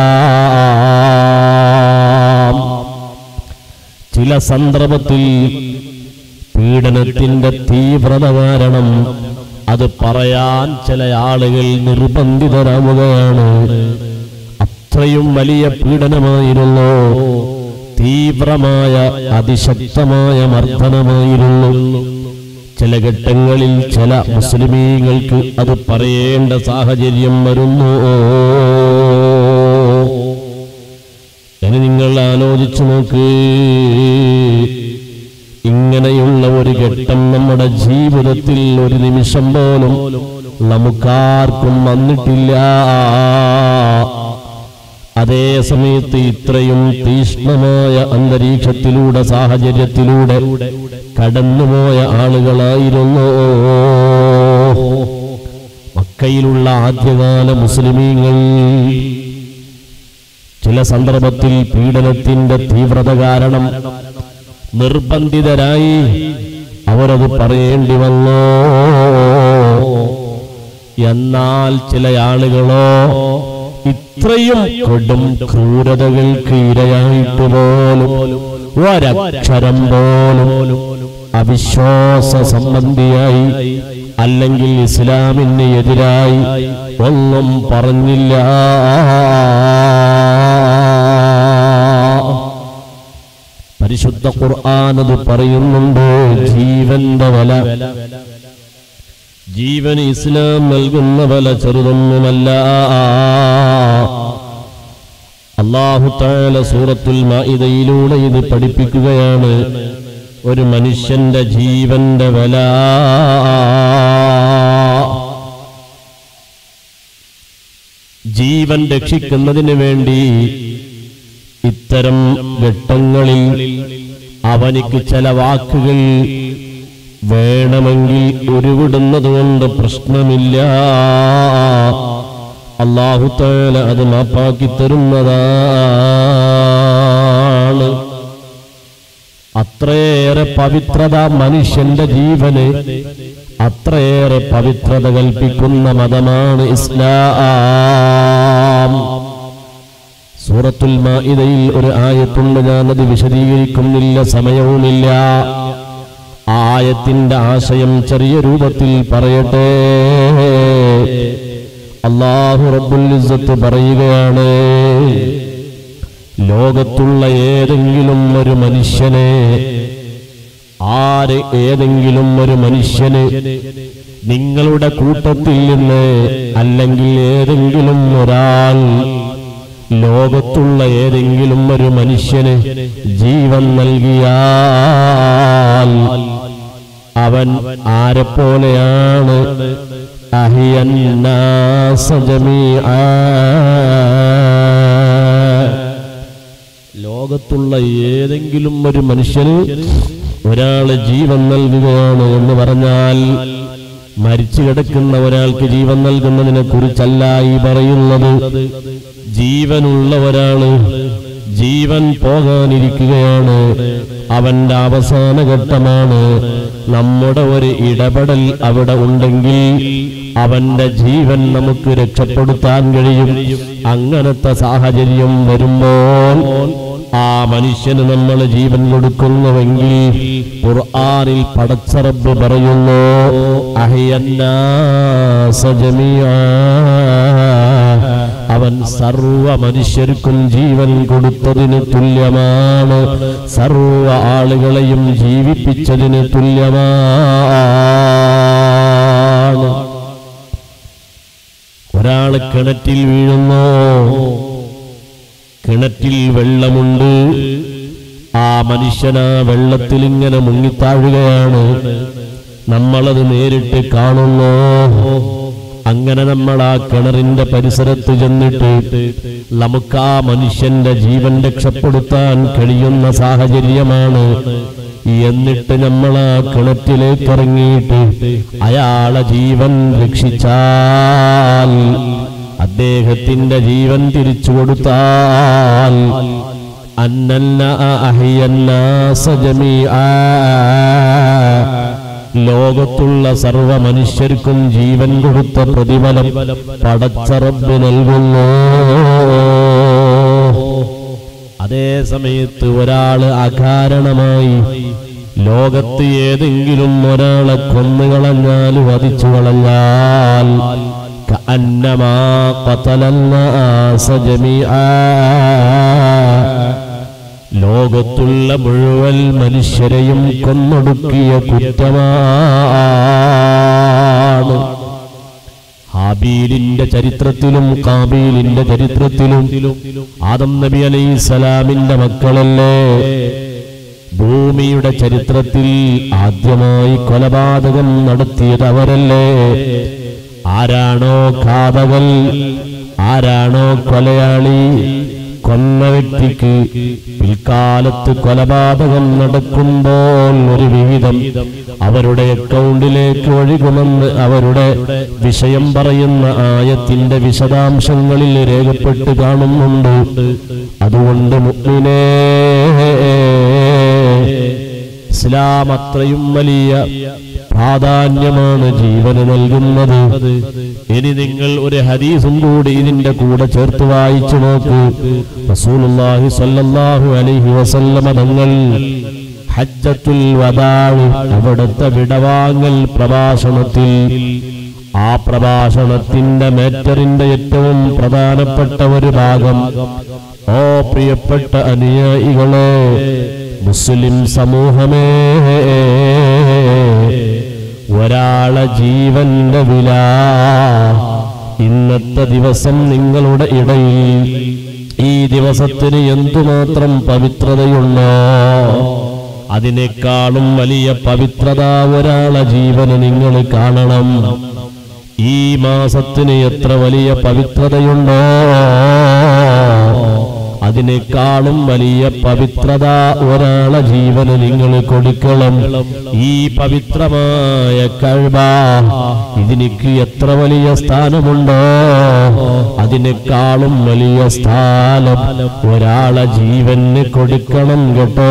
തരാം ചില സന്ദർഭത്തിൽ പീഡനത്തിന്റെ തീവ്രത കാരണം അത് പറയാൻ ചില ആളുകൾ നിർബന്ധിതരാവുകയാണ് അത്രയും വലിയ പീഡനമായിരുന്നു തീവ്രമായ അതിശക്തമായ മർദ്ദനമായിരുന്നു ചില ഘട്ടങ്ങളിൽ ചില മുസ്ലിമീങ്ങൾക്ക് അത് പറയേണ്ട സാഹചര്യം വരുന്നു ഇനി നിങ്ങൾ ആലോചിച്ചു നോക്ക് ഇങ്ങനെയുള്ള ഒരു ഘട്ടം നമ്മുടെ ജീവിതത്തിൽ ഒരു നിമിഷം പോലും നമുക്കാർക്കും വന്നിട്ടില്ല അതേ സമയത്ത് ഇത്രയും തീഷ്ണമായ അന്തരീക്ഷത്തിലൂടെ സാഹചര്യത്തിലൂടെ കടന്നുപോയ ആളുകളായിരുന്നു മക്കയിലുള്ള ആദ്യകാല മുസ്ലിമീങ്ങൾ ചില സന്ദർഭത്തിൽ പീഡനത്തിന്റെ തീവ്രത കാരണം നിർബന്ധിതരായി അവരത് പറയേണ്ടി വന്നു എന്നാൽ ചില ആളുകളോ ഇത്രയും കൊടും ക്രൂരതകൾക്ക് ഇരയായിട്ട് പോലും ഒരക്ഷരം പോലും അവിശ്വാസ സംബന്ധിയായി അല്ലെങ്കിൽ ഇസ്ലാമിന് എതിരായി ഒന്നും പറഞ്ഞില്ല പരിശുദ്ധ ഖുർആൻ അത് പറയുന്നുണ്ട് ജീവന്റെ വില ജീവൻ ഇസ്ലാം നൽകുന്ന വില ചെറുതൊന്നുമല്ല അള്ളാഹു താല സൂറത്തുൽ മാഇദയിലൂടെ ഇത് പഠിപ്പിക്കുകയാണ് ഒരു മനുഷ്യന്റെ ജീവന്റെ വില ജീവൻ രക്ഷിക്കുന്നതിന് വേണ്ടി ഇത്തരം ഘട്ടങ്ങളിൽ അവനിക്ക് ചില വാക്കുകൾ വേണമെങ്കിൽ ഉരുവിടുന്നത് കൊണ്ട് പ്രശ്നമില്ല അള്ളാഹു താല അത് മാപ്പാക്കി തരുന്നതാണ് അത്രയേറെ പവിത്രത മനുഷ്യന്റെ ജീവന് അത്രയേറെ പവിത്രത കൽപ്പിക്കുന്ന മതമാണ് ഇസ്ലാം സൂറത്തുൽ മാഇദയിൽ ഒരു ആയത്തുണ്ട് ഞാനത് വിശദീകരിക്കുന്നില്ല സമയവുമില്ല ആ ആയത്തിന്റെ ആശയം ചെറിയ രൂപത്തിൽ പറയട്ടെ അള്ളാഹു റബ്ബുൽ ഇസ്സത്ത് പറയുകയാണ് ലോകത്തുള്ള ഏതെങ്കിലും ഒരു മനുഷ്യനെ ആര് ഏതെങ്കിലും ഒരു മനുഷ്യന് നിങ്ങളുടെ കൂട്ടത്തിൽ നിന്ന് അല്ലെങ്കിൽ ഏതെങ്കിലും ഒരാൾ ലോകത്തുള്ള ഏതെങ്കിലും ഒരു മനുഷ്യന് ജീവൻ നൽകിയാൽ അവൻ ആരെപ്പോലെയാണ് അഹിയന്നാസ ജമീആ ലോകത്തുള്ള ഏതെങ്കിലും ഒരു മനുഷ്യന് ഒരാള് ജീവൻ നൽകുകയാണ് എന്ന് പറഞ്ഞാൽ മരിച്ചു കിടക്കുന്ന ഒരാൾക്ക് ജീവൻ നൽകുന്നതിനെ കുറിച്ചല്ല ഈ പറയുന്നത് ജീവനുള്ള ഒരാള് ജീവൻ പോകാനിരിക്കുകയാണ് അവന്റെ അവസാന ഘട്ടമാണ് നമ്മുടെ ഒരു ഇടപെടൽ അവിടെ ഉണ്ടെങ്കിൽ അവന്റെ ജീവൻ നമുക്ക് രക്ഷപ്പെടുത്താൻ കഴിയും അങ്ങനത്തെ സാഹചര്യം വരുമ്പോൾ ആ മനുഷ്യന് നമ്മൾ ജീവൻ കൊടുക്കുന്നുവെങ്കിൽ ഖുർആനിൽ പടച്ചറബ് പറയുന്നു അഹിയന്നാസ ജമീആ. അവൻ സർവ മനുഷ്യർക്കും ജീവൻ കൊടുത്തതിന് തുല്യമാണ് സർവ ആളുകളെയും ജീവിപ്പിച്ചതിന് തുല്യമാണ് ഒരാൾ കിണറ്റിൽ വീഴുന്നു കിണറ്റിൽ വെള്ളമുണ്ട് ആ മനുഷ്യൻ ആ വെള്ളത്തിൽ ഇങ്ങനെ മുങ്ങിത്താഴുകയാണ് നമ്മളത് നേരിട്ട് കാണുന്നു അങ്ങനെ നമ്മൾ ആ കിണറിന്റെ പരിസരത്ത് ചെന്നിട്ട് നമുക്ക് ആ മനുഷ്യന്റെ ജീവൻ രക്ഷപ്പെടുത്താൻ കഴിയുന്ന സാഹചര്യമാണ് എന്നിട്ട് നമ്മൾ ആ കിണറ്റിലേക്ക് ഇറങ്ങിയിട്ട് അയാളെ ജീവൻ രക്ഷിച്ചാൽ അദ്ദേഹത്തിന്റെ ജീവൻ തിരിച്ചു കൊടുത്താൽ അന്നന്ന അഹിയന്നാസ ജമീആ ലോകത്തുള്ള സർവ മനുഷ്യർക്കും ജീവൻ കൊടുത്ത പ്രതിഫലം പടച്ചറബ് നൽകുന്നു അതേ സമയത്ത് ഒരാള് അകാരണമായി ലോകത്ത് ഏതെങ്കിലും ഒരാളെ കൊന്നുകളഞ്ഞാൽ വധിച്ചു കളഞ്ഞാൽ كأنما قتل الناس جميعا ലോകത്തുള്ള മുഴുവൻ മനുഷ്യരെയും കൊന്നൊടുക്കിയ കുറ്റമാണ് ഹാബീലിന്റെ ചരിത്രത്തിലും കാബീലിന്റെ ചരിത്രത്തിലും ആദം നബി അലൈഹി സ്വലാമിന്റെ മക്കളല്ലേ ഭൂമിയുടെ ചരിത്രത്തിൽ ആദ്യമായി കൊലപാതകം നടത്തിയത് അവരല്ലേ ആരാണോ ഘാതകൻ ആരാണോ കൊലയാളി കൊന്ന വ്യക്തിക്ക് പിൽക്കാലത്ത് കൊലപാതകം നടക്കുമ്പോൾ ഒരു വിഹിതം അവരുടെ അക്കൗണ്ടിലേക്ക് ഒഴുകുമെന്ന് അവരുടെ വിഷയം പറയുന്ന ആയത്തിന്റെ വിശദാംശങ്ങളിൽ രേഖപ്പെട്ട് കാണുന്നുണ്ട് അതുകൊണ്ട് മുഗ്മിനേ ഇസ്ലാം അത്രയും വലിയ പ്രാധാന്യമാണ് ജീവന് നൽകുന്നത് ഇനി നിങ്ങൾ ഒരു ഹദീസും കൂടി ഇതിന്റെ കൂടെ ചേർത്ത് വായിച്ചു നോക്കൂ റസൂലുള്ളാഹി സ്വല്ലല്ലാഹു അലൈഹി വസല്ലമ തങ്ങൾ ഹജ്ജത്തുൽ വദാഴ് അവിടുത്തെ വിടവാങ്ങൽ പ്രഭാഷണത്തിൽ ആ പ്രഭാഷണത്തിന്റെ മേറ്ററിന്റെ ഏറ്റവും പ്രധാനപ്പെട്ട ഒരു ഭാഗം ഓ പ്രിയപ്പെട്ട അനുയായികളെ മുസ്ലിം സമൂഹമേ ഒരാളെ ജീവന്റെ വില ഇന്നത്തെ ദിവസം നിങ്ങളുടെ ഇടയിൽ ഈ ദിവസത്തിന് എന്തുമാത്രം പവിത്രതയുണ്ടോ അതിനേക്കാളും വലിയ പവിത്രത ഒരാളെ ജീവന് നിങ്ങൾ കാണണം ഈ മാസത്തിന് എത്ര വലിയ പവിത്രതയുണ്ടോ അതിനേക്കാളും വലിയ പവിത്രത ഒരാളെ ജീവന് നിങ്ങൾ കൊടുക്കണം ഈ പവിത്രമായ കഴിവ ഇതിനിക്ക് എത്ര വലിയ സ്ഥാനമുണ്ടോ അതിനേക്കാളും വലിയ സ്ഥാനം ഒരാളെ ജീവന് കൊടുക്കണം കേട്ടോ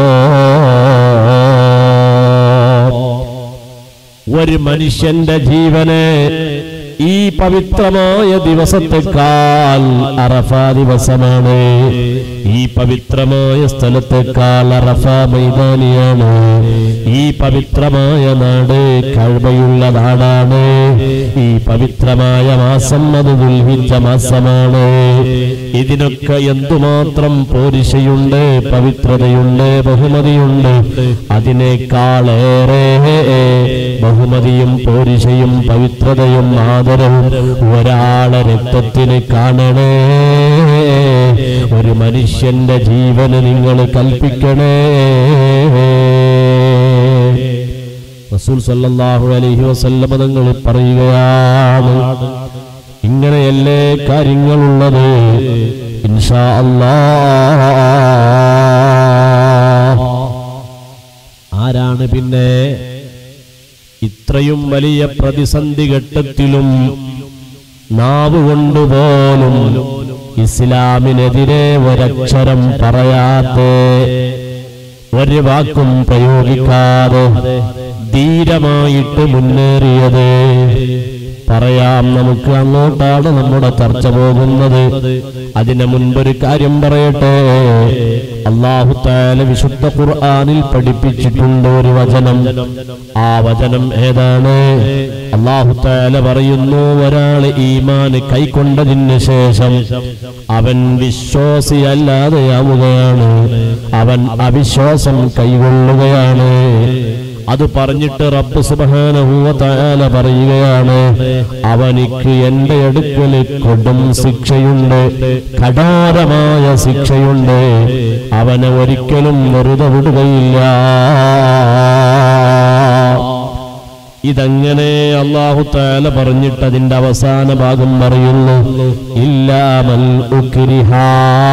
ഒരു മനുഷ്യന്റെ ജീവനെ ഈ പവിത്രമായ ദിവസത്തെക്കാൾ അറഫ ദിവസമാണ് ഈ പവിത്രമായ സ്ഥലത്തെക്കാൾ അറഫ മൈതാനിയാണ് ഈ പവിത്രമായ നാട് കഴിവയുള്ള നാടാണ് ഈ പവിത്രമായ മാസം അത് ദുൽഹിച്ച മാസമാണ് ഇതിനൊക്കെ എന്തുമാത്രം പോരിശയുണ്ട് പവിത്രതയുണ്ട് ബഹുമതിയുണ്ട് അതിനേക്കാളേറെ ബഹുമതിയും പോരിശയും പവിത്രതയും ആദരവും ഒരാളെ രക്തത്തിന് കാണണേ ഒരു മനുഷ്യന്റെ ജീവന് നിങ്ങൾ കൽപ്പിക്കണേ റസൂൽ സല്ലല്ലാഹു അലൈഹി വസല്ലമ തങ്ങൾ പറയുകയാണ് ഇങ്ങനെയല്ലേ കാര്യങ്ങളുള്ളത് ഇൻഷാ അല്ലാഹ് ആരാണ് പിന്നെ ഇത്രയും വലിയ പ്രതിസന്ധി ഘട്ടത്തിലും നാവ് കൊണ്ടുപോലും ഇസ്ലാമിനെതിരെ ഒരക്ഷരം പറയാതെ ഒരു വാക്കും പ്രയോഗിക്കാതെ ധീരമായിട്ട് മുന്നേറിയത് പറയാം നമുക്ക് അങ്ങോട്ടാണ് നമ്മുടെ ചർച്ച പോകുന്നത് അതിന് മുൻപൊരു കാര്യം പറയട്ടെ അള്ളാഹു താല വിശുദ്ധ ഖുർആനിൽ പഠിപ്പിച്ചിട്ടുണ്ട് ഒരു വചനം ആ വചനം ഏതാണ് അള്ളാഹു താല പറയുന്നു ഒരാൾ ഈമാന് കൈക്കൊണ്ടതിന് ശേഷം അവൻ വിശ്വാസിയല്ലാതെയാവുകയാണ് അവൻ അവിശ്വാസം കൈകൊള്ളുകയാണ് അത് പറഞ്ഞിട്ട് റബ്ബ് സുബാനഹൂവല പറയുകയാണ് അവനിക്ക് എന്റെ അടുക്കൽ കൊടും ശിക്ഷയുണ്ട് കഠോരമായ ശിക്ഷയുണ്ട് അവനെ ഒരിക്കലും വെറുതെ വിടുകയില്ല ഇതങ്ങനെ അള്ളാഹു താല പറഞ്ഞിട്ട് അതിന്റെ അവസാന ഭാഗം പറയുന്നു ഇല്ലാമൽ ഉക്രിഹാ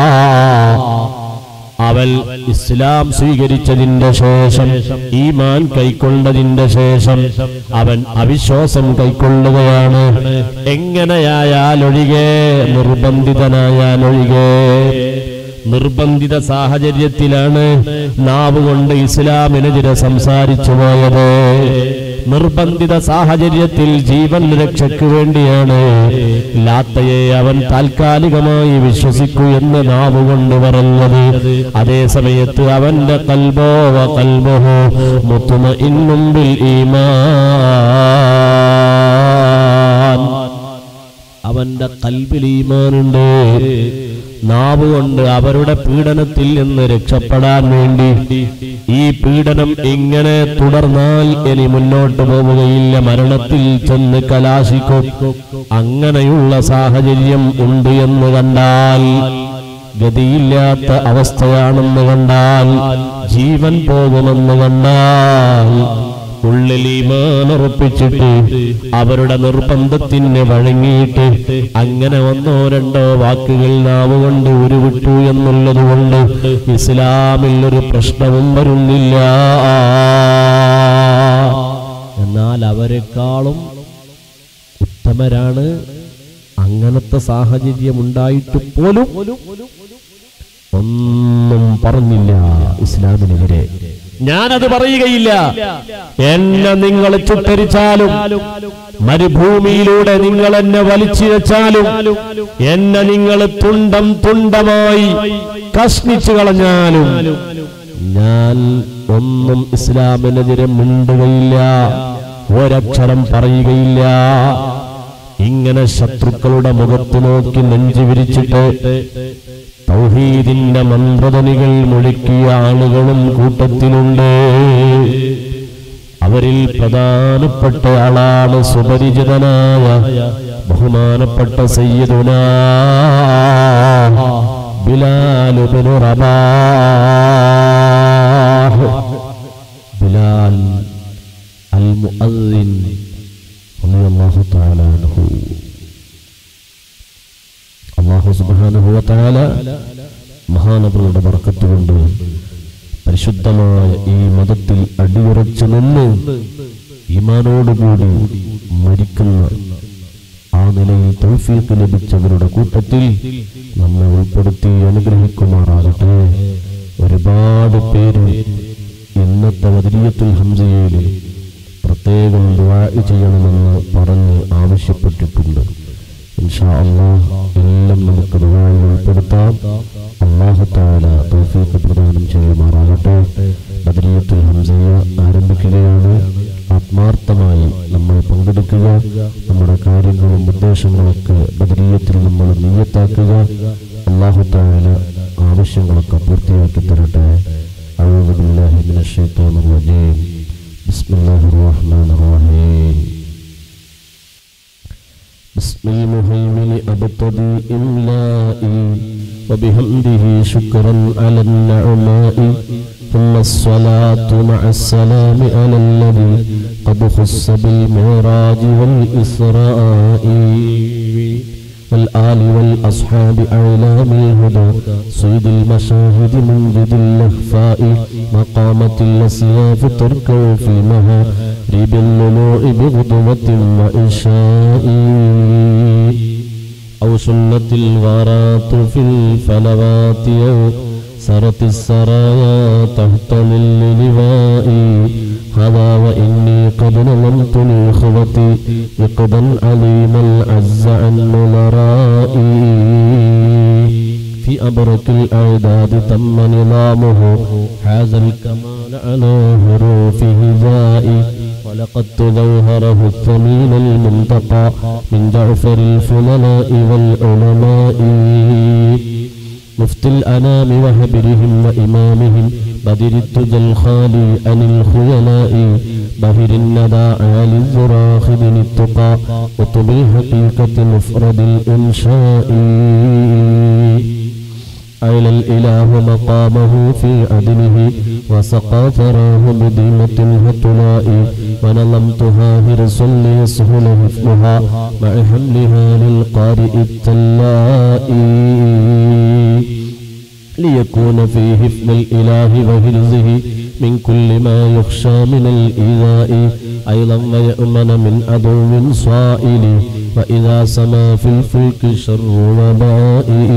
അവൻ ഇസ്ലാം സ്വീകരിച്ചതിന്റെ ശേഷം ഈമാൻ കൈക്കൊണ്ടതിന്റെ ശേഷം അവൻ അവിശ്വാസം കൈക്കൊള്ളുകയാണ് എങ്ങനെയായാലൊഴികെ നിർബന്ധിതനായാലൊഴികെ നിർബന്ധിത സാഹചര്യത്തിലാണ് നാവ് കൊണ്ട് ഇസ്ലാമിനെതിരെ സംസാരിച്ചു പോയത് നിർബന്ധിത സാഹചര്യത്തിൽ ജീവൻ രക്ഷയ്ക്ക് വേണ്ടിയാണ് ലാത്തയെ അവൻ താൽക്കാലികമായി വിശ്വസിക്കൂ എന്ന് നാവ് കൊണ്ട് പറഞ്ഞത് അതേ സമയത്ത് അവന്റെ കൽബോ വ കൽബഹോ മുത്തുമ ഇന്നും ബിൽ ഈമാൻ അവന്റെ കൽബിൽ ഈമാനുണ്ട് നാവ് കൊണ്ട് അവരുടെ പീഡനത്തിൽ നിന്ന് രക്ഷപ്പെടാൻ വേണ്ടി ഈ പീഡനം ഇങ്ങനെ തുടർന്നാൽ ഇനി മുന്നോട്ട് പോവുകയില്ല മരണത്തിൽ ചെന്ന് കലാശിക്കും അങ്ങനെയുള്ള സാഹചര്യം ഉണ്ട് എന്ന് കണ്ടാൽ ഗതിയില്ലാത്ത അവസ്ഥയാണെന്ന് കണ്ടാൽ ജീവൻ പോകുമെന്ന് കണ്ടാൽ ഉള്ളിൽ ഈമാനുറപ്പിച്ചിട്ട് അവരുടെ നിർബന്ധത്തിന് വഴങ്ങിയിട്ട് അങ്ങനെ ഒന്നോ രണ്ടോ വാക്കുകൾ നാവുകൊണ്ട് ഉരുവിട്ടു എന്നുള്ളത് കൊണ്ട് ഇസ്ലാമിൽ ഒരു പ്രശ്നവും വരുന്നില്ല എന്നാൽ അവരെക്കാളും ഉത്തമരാണ് അങ്ങനത്തെ സാഹചര്യം ഉണ്ടായിട്ട് പോലും ഒന്നും പറഞ്ഞില്ല ഇസ്ലാമിനെതിരെ ഞാനത് പറയുകയില്ല എന്നെ നിങ്ങൾ ചുട്ടരിച്ചാലും മരുഭൂമിയിലൂടെ നിങ്ങൾ എന്നെ വലിച്ചിഴച്ചാലും എന്നെ നിങ്ങൾ തുണ്ടം തുണ്ടമായി കഷ്ണിച്ചു കളഞ്ഞാലും ഞാൻ ഒന്നും ഇസ്ലാമിനെതിരെ മിണ്ടുകയില്ല ഒരക്ഷരം പറയുകയില്ല ഇങ്ങനെ ശത്രുക്കളുടെ മുഖത്ത് നോക്കി നെഞ്ചു വിരിച്ചിട്ട് തൗഹീദിന്റെ മന്ത്രധ്വനികൾ മുഴക്കിയ ആളുകളും കൂട്ടത്തിലുണ്ട് അവരിൽ പ്രധാനപ്പെട്ട ആളാണ് സുപരിചിതനായ ബഹുമാനപ്പെട്ട സയ്യിദുന ബിലാലുബിനു റബാഹ് ബിലാൽ അൽ മുഅദ്ദിൻ റളിയല്ലാഹു തആല അൻഹു അള്ളാഹു സുബാനുഭവത്താല മഹാനവരുടെ ബർക്കത്ത് കൊണ്ട് പരിശുദ്ധമായ ഈ മതത്തിൽ അടിയുറച്ചു നിന്ന് ഈമാനോടുകൂടി മരിക്കുന്ന ആ നിലയിൽ തൗഫീഖ് ലഭിച്ചവരുടെ കൂട്ടത്തിൽ നമ്മെ ഉൾപ്പെടുത്തി അനുഗ്രഹിക്കുമാറാകട്ടെ ഒരുപാട് പേര് ഇന്നത്തെ വദരിയത്തുൽ ഹംസയിൽ പ്രത്യേകം ദുആ ചെയ്യണമെന്ന് പറഞ്ഞ് ആവശ്യപ്പെട്ടിട്ടുണ്ട് ഇൻഷാ അല്ലാഹ് എല്ലാം നമുക്ക് ദുആയിൽ ഉൾപ്പെടുത്താം അല്ലാഹു തആല തൗഫീഖ് പ്രദാനം ചെയ്യുമാറാകട്ടെ ബദരിയത്തുൽ ഹംസയ ആരംഭിക്കുകയാണ് ആത്മാർത്ഥമായി നമ്മൾ പങ്കെടുക്കുക നമ്മുടെ കാര്യങ്ങളും ഉദ്ദേശങ്ങളൊക്കെ ബദരീയത്തിൽ നമ്മൾ നീയത്താക്കുക അള്ളാഹു താല ആവശ്യങ്ങളൊക്കെ പൂർത്തിയാക്കി തരട്ടെ أعوذ بالله من الشيطان الرجيم بسم الله الرحمن الرحيم بسم المهيمن أبتدي إملائي وبحمده شكرا على النعماء ثم الصلاة مع السلام على الذي قد خص بالمعراج والإسراء والآل والأصحاب أعلام الهدى صيد المشاهد منجد الأخفاء مقامة الأسياف تركوا في مهارب اللؤلؤ بغدوة وإنشاء أو سنة الغارات في الفلوات أو سرت السرايا تحت ظل لوائي هذا وإني قد نظمت لإخوتي إقدا عليم العز عن نظرائي في أبرك الأعداد تم نظامه حاز الكمال على حروف هجائي ولقد تظوهره الثمين المنتقى من جعفر الفضلاء والعلماء مفتي الأنام وهبرهم وإمامهم بدر التجى الخالي عن الخيلاء بهر الندى عالي الزراخ بن التقى وطب الحقيقة مفرد الإنشاء أعلى الإله مقامه في عدله وسقى ثراه بديمة الهتلاء ونظمتها هرس ليسهل حفظها مع حملها للقارئ التلاء ليكون في حفظ الإله وهرزه من كل ما يخشى من الإيذاء أيضا ويأمن من عدو صائل وإذا سما في الفلك شر وبائي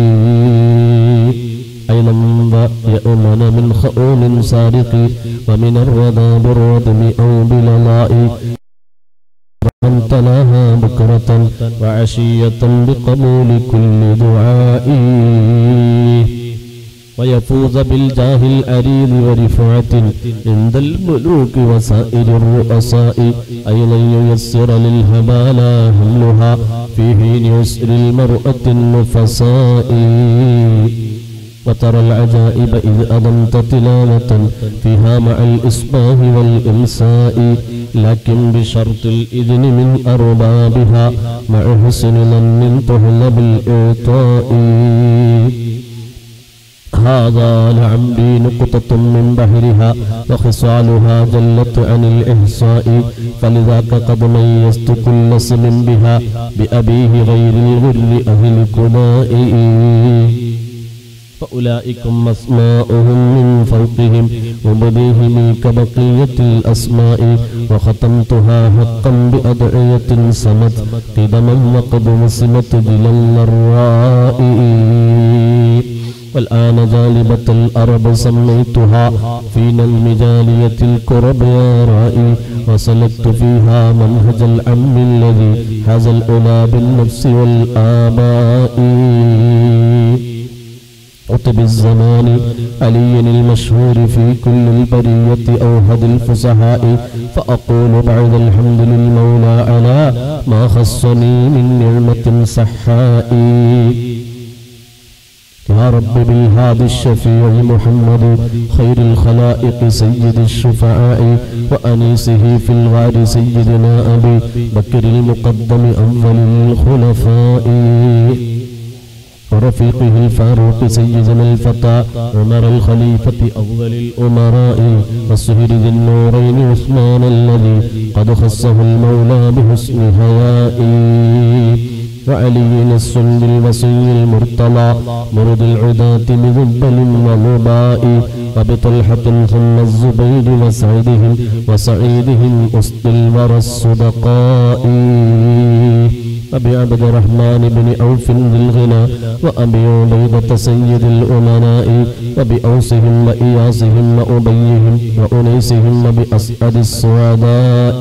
أيضا ويأمن من خؤون سارق ومن الردى بالردم أو بللاء من تلاها بكرة وعشية بقبول كل دعاء ويفوز بالجاه الأريد ورفعة عند الملوك وسائر الرؤساء أيضا ييسر للهبالا حملها في حين يسر المرأة النفساء وترى العجائب إذ أضمت تلاوة فيها مع الإصباح والإمساء لكن بشرط الإذن من أربابها مع حسن ظن تهل بالإعطاء هذا لعمري نقطة من بحرها وخصالها جلت عن الإحصاء فلذاك قد ميزت كل اسم بها بأبيه غير الغر أهل كنائي فأولئكم أسماؤهم من فوقهم وبديهم كبقية الأسماء وختمتها حقا بأدعية سمت قدما وقد وسمت جل الراء والآن جالبة الأرب سميتها في نلم جالية الكرب يا رائي وسلكت فيها منهج العم الذي هذا الأولى بالنفس والآباء قطب الزمان علي المشهور في كل البرية أوهد الفصحاء فأقول بعد الحمد للمولى على ما خصني من نعمة سحائي يا رب بالهادي الشفيع محمد خير الخلائق سيد الشفعاء وأنيسه في الغار سيدنا أبي بكر المقدم أول الخلفاء ورفيقه الفاروق سيدنا الفتى عمر الخليفة أفضل الأمراء والسهر ذي النورين عثمان الذي قد خصه المولى بحسن هيائي وعلي السند الوصي المرتضى مرد العداة بذبل وضباء وبطلحة ثم الزبير وسعيدهم وسعيدهم أسد الورى الصدقاء أبي عبد الرحمن بن عوف ذي الغنى وأبي عبيدة سيد الأمناء وبأوسهم وإياسهم وأبيهم وأنيسهم وبأسعد السعداء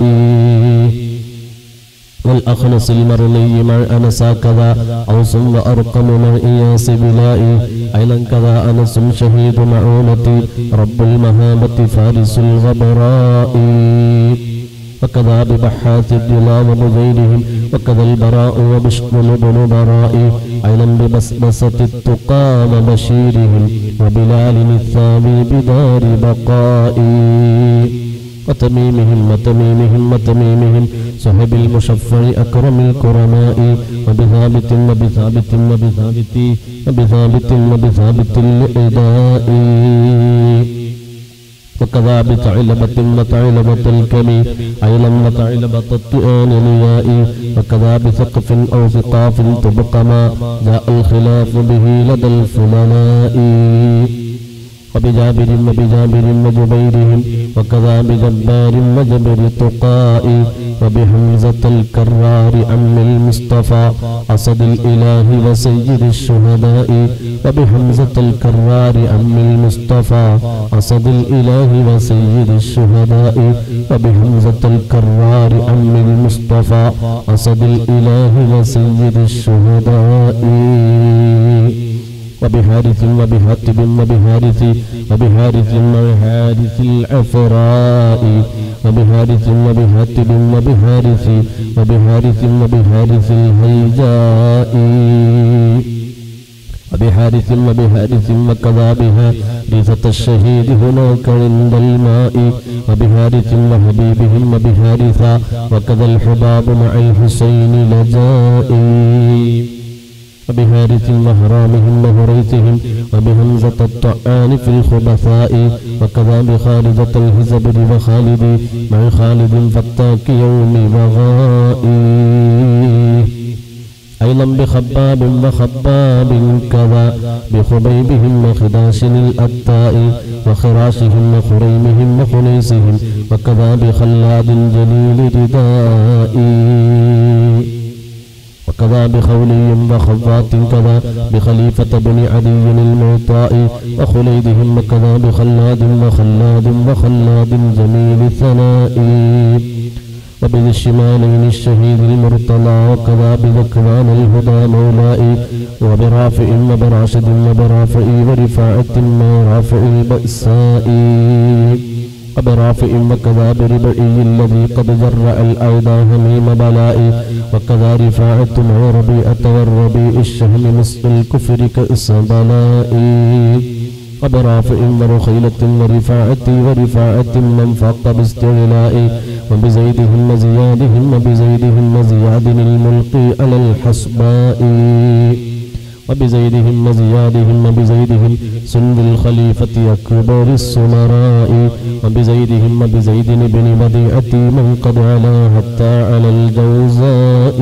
والأخنس المرلي مع أنس كذا أوس وأرقم مع إياس بلائي أيضا كذا أنس شهيد معونتي رب المهابة فارس الغبراء وكذا ببحاث الرضا وبغيرهم وكذا البراء وبشر بن براء أيضا ببسبسة التقى وبشيرهم وبلال الثاني بدار بقائي وتميمهم وتميمهم وتميمهم صاحب المشفع أكرم الكرماء وبثابت وبثابت وبثابت وبثابت وبثابت الإداء وكذا بثعلبة وثعلبة الكمي أيضا وثعلبة التؤان لياء وكذا بثقف أو ثقاف تبقى ما جاء الخلاف به لدى الفلناء وبجابر وبجابر وجبيرهم وكذا بجبار وجبر تقاء وبحمزة الكرار عم المصطفى أسد الإله وسيد الشهداء وبحمزة الكرار عم المصطفى أسد الإله وسيد الشهداء وبحمزة الكرار عم المصطفى أسد الإله وسيد الشهداء وبحارث وبهاتب وبهارث وبهارث وبحارث العفراء وبهارث وبهاتب وبهارث وبهارث وبهارث الهيجاء وبحارث وبحارث وكذا بها رثة الشهيد هناك عند الماء وبحارث وحبيبهم وبحارثا وكذا الحباب مع الحسين لجائي وبهارث وهرامهم وهريثهم وبهمزة الطعان في الخبثاء وكذا بخالدة الهزبر وخالد مع خالد فتاك يوم بغائي أيضا بخباب وخباب كذا بخبيبهم وخداش الأتاء وخراشهم وخريمهم وخنيسهم وكذا بخلاد جليل ردائي وكذا بخولي وخضات كذا بخليفة بن عدي المعطاء وخليدهم وكذا بخلاد وخلاد وخلاد جميل ثنائي وبذي الشمالين الشهيد المرتضى وكذا بذكران الهدى مولائي وبرافع وبراشد وبرافع ورفاعة مع رافع البأساء وبرافع وكذا بربعي الذي قد جرع الأيضا هميم بلائي وكذا رفاعة مع ربيعة والربيع الشهم مسء الكفر كأس بلائي وبرافع ورخيلة ورفاعة ورفاعة من فاق باستعلائي وبزيدهم وزيادهم وبزيدهم وزياد الملقي على الحسباء وبزيدهم وزيادهم وبزيدهم سند الخليفة أكبر السمراء وبزيدهم وبزيد بن بديعة من قد علا حتى على الجوزاء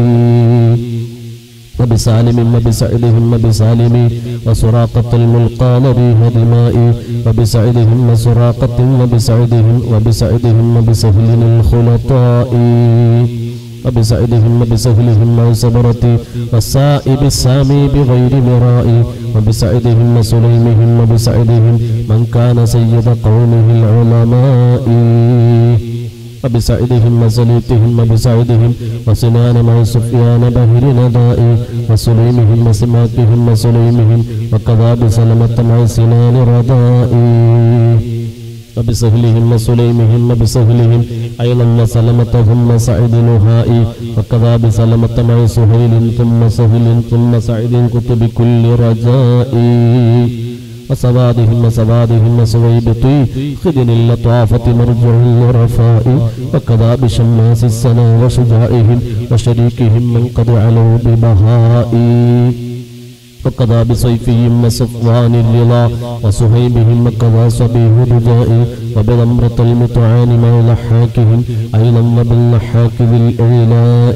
وبسالم وبسعدهم وبسالم وسراقة الملقى نريها دمائي وبسعدهم وسراقة وبسعدهم وبسعدهم وبسهل الخلطاء وبسعدهم وبسهلهم وسبرة والسائب السامي بغير مراء وبسعدهم وسليمهم وبسعدهم من كان سيد قومه العلماء وبسعدهم وسليتهم وبسعدهم وسنان مع سفيان بهر ندائي وسليمهم وسماكهم وسليمهم وكذا بسلمة مع سنان ردائي وبسهلهم وسليمهم وبسهلهم أيضا وسلمتهم وسعد نهائي وكذا بسلمة مع سهيل ثم سهل ثم سعد كتب كل رجائي وسوادهم وسوادهم وسويبطي خدن اللطافة مرجع الرفاء وكذا بشماس السنا وشجائهم وشريكهم من قد علوا ببهائي وكذا بصيفهم وصفوان الرضا وصهيبهم وكذا صبيه رجائي وبضمرة المطعان مع لحاكهم أيضا وباللحاك ذي الإعلاء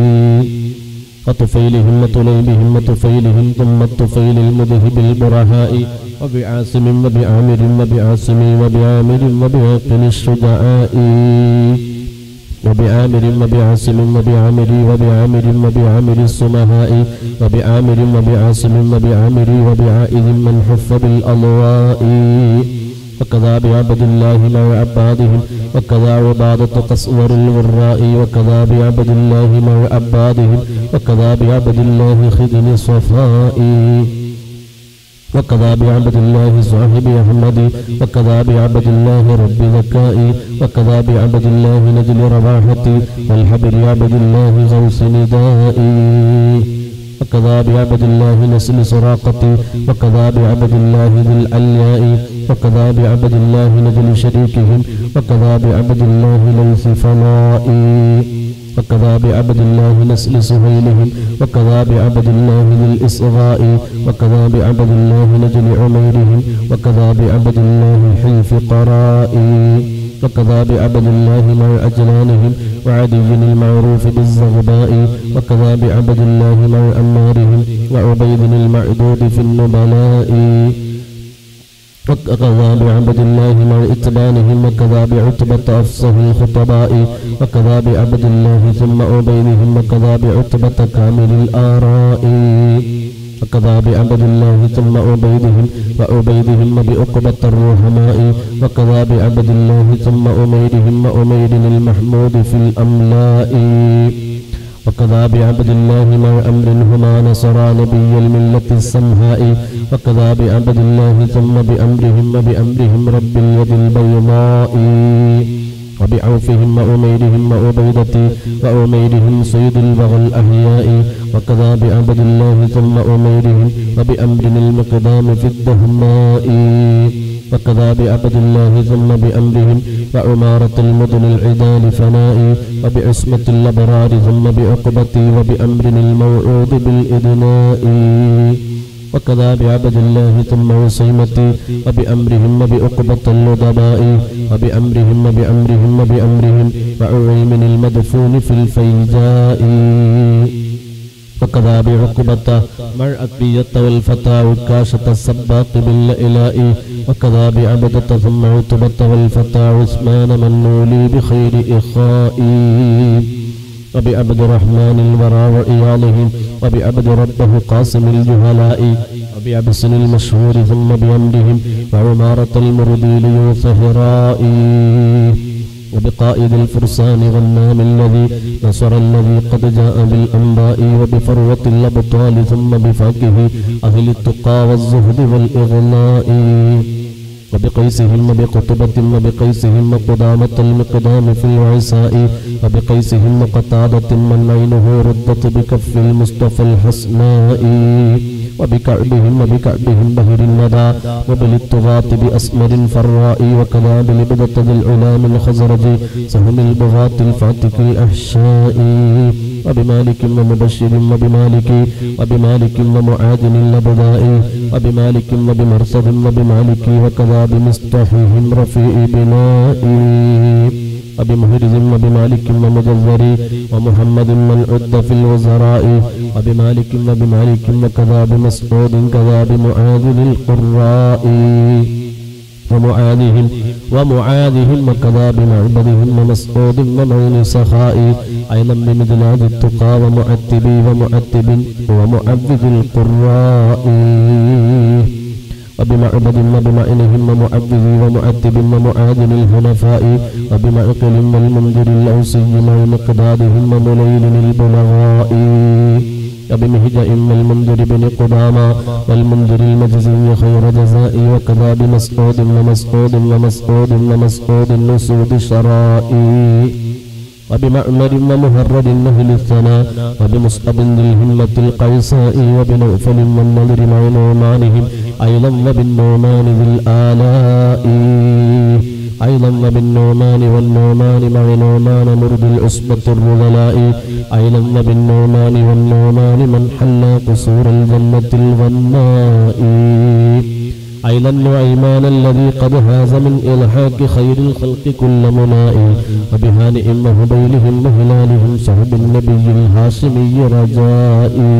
وطفيلهم وطليبهم وطفيلهم ثم الطفيل المذهب البرهاء وبعاصم وبعامر وبعاصم وبعامر وبعاقل الشجعاء وبعامر وبعاصم وبعامر وبعامر وبعامر السمهاء وبعامر وبعاصم وبعامر وبعائذ من حف بالأضواء وكذا بعبد الله مع عبادهم وكذا عبادة تصور الوراء وكذا بعبد الله مع عبادهم وكذا بعبد الله خدن الصفاء وكذا بعبد الله صاحب أحمد وكذا بعبد الله رب ذكائي وكذا بعبد الله نجل رواحتي والحبر عبد الله غوث ندائي وكذا بعبد الله نسل سراقتي وكذا بعبد الله ذي العلياء وكذا بعبد الله نجل شريكهم وكذا بعبد الله ليث فنائي وكذا بعبد الله نسل سهيلهم وكذا بعبد الله ذي الإصغاء وكذا بعبد الله نجل عميرهم وكذا بعبد الله حلف قرائي وكذا بعبد الله مع أجلانهم وعدي المعروف بالزغباء وكذا بعبد الله مع أمارهم وعبيد المعدود في النبلاء وكذا بعبد الله مع إتبانهم وكذا بعتبة أفصه الخطباء وكذا بعبد الله ثم عبيدهم وكذا بعتبة كامل الآراء وكذا بعبد الله ثم عبيدهم وعبيدهم وبعقبة الرحماء وكذا بعبد الله ثم أميرهم وأمير المحمود في الأملاء وكذا بعبد الله مع أمر هما نصرا نبي الملة السمهاء وكذا بعبد الله ثم بأمرهم وبأمرهم رب اليد البيضاء وبعوفهم وعميرهم وعبيدة وعميرهم سيد البغى الأحياء وكذا بعبد الله ثم عميرهم وبأمر المقدام في الدهماء وكذا بعبد الله ثم بأمرهم وعمارة المدن العدال فناء وبعصمة الأبرار ثم بعقبتي وبأمر الموعود بالإدناء وكذا بعبد الله ثم وصيمتي وبأمرهم وبعقبة اللدباء وبأمرهم وبأمرهم وبأمرهم وعويم المدفون في الفيجاء وكذا بعقبة مع أكبية والفتى وكاشة السباق بالإلاء وكذا بعبدة ثم عتبة والفتى عثمان من نولي بخير إخائي وبعبد الرحمن الورى وإياله وبعبد ربه قاسم الجهلاء وبعبس المشهور ثم بأمرهم وعمارة المردي ليوث هرائي وبقائد الفرسان غنام الذي نصر الذي قد جاء بالأنباء وبفروة الأبطال ثم بفاكه أهل التقى والزهد والإغناء وبقيسهم وبقطبة وبقيسهم وقدامة المقدام في الوعساء وبقيسهم وقتادة من عينه ردت بكف المصطفى الحسناء وبكعبهم وبكعبهم بهر الندى وبالطغاة بأسمر فراء وكذا بلبدة ذي العلام الخزرج سهم البغاة الفاتك الأحشاء وبمالك ومبشر وبمالك وبمالك ومعاد اللبداء وبمالك وبمرصد وبمالك وكذا بمصطحهم رفيع بنائي وبمهرز وبمالك ومجزر ومحمد من عد في الوزراء وبمالك وبمالك وكذا بمسعود كذا بمعاذ للقراء ومعاذهم ومعاذهم وكذا بمعبدهم ومسعود ومعين سخاء أيضا بمدلاد التقى ومعتبي ومعتب ومعبد القراء وبمعبد وبمعينهم ومعبد ومعتب ومعاد الهنفاء وبمعقل والمنذر الأوسي مع مقدادهم ومليل البلغاء وبمهجأ والمنذر بن قدامى والمنذر المجزي خير جزائي وكذا بمسعود ومسعود ومسعود ومسعود نسود شرائي وبمعمر ومهرد النهل الثناء وبمصعب ذي الهمة القيساء وبنوفل والنذر مع نعمانهم أيضا وبالنعمان ذي الآلاء أيضا وبالنعمان والنعمان مع نعمان مرد العصبة الرذلاء أيضا وبالنعمان والنعمان من حلى قصور الجنة الغناء أيضا نعيمان الذي قد هاز من إلحاق خير الخلق كل مناء وبهانئ وهبيلهم وهلالهم صحب النبي الهاشمي رجائي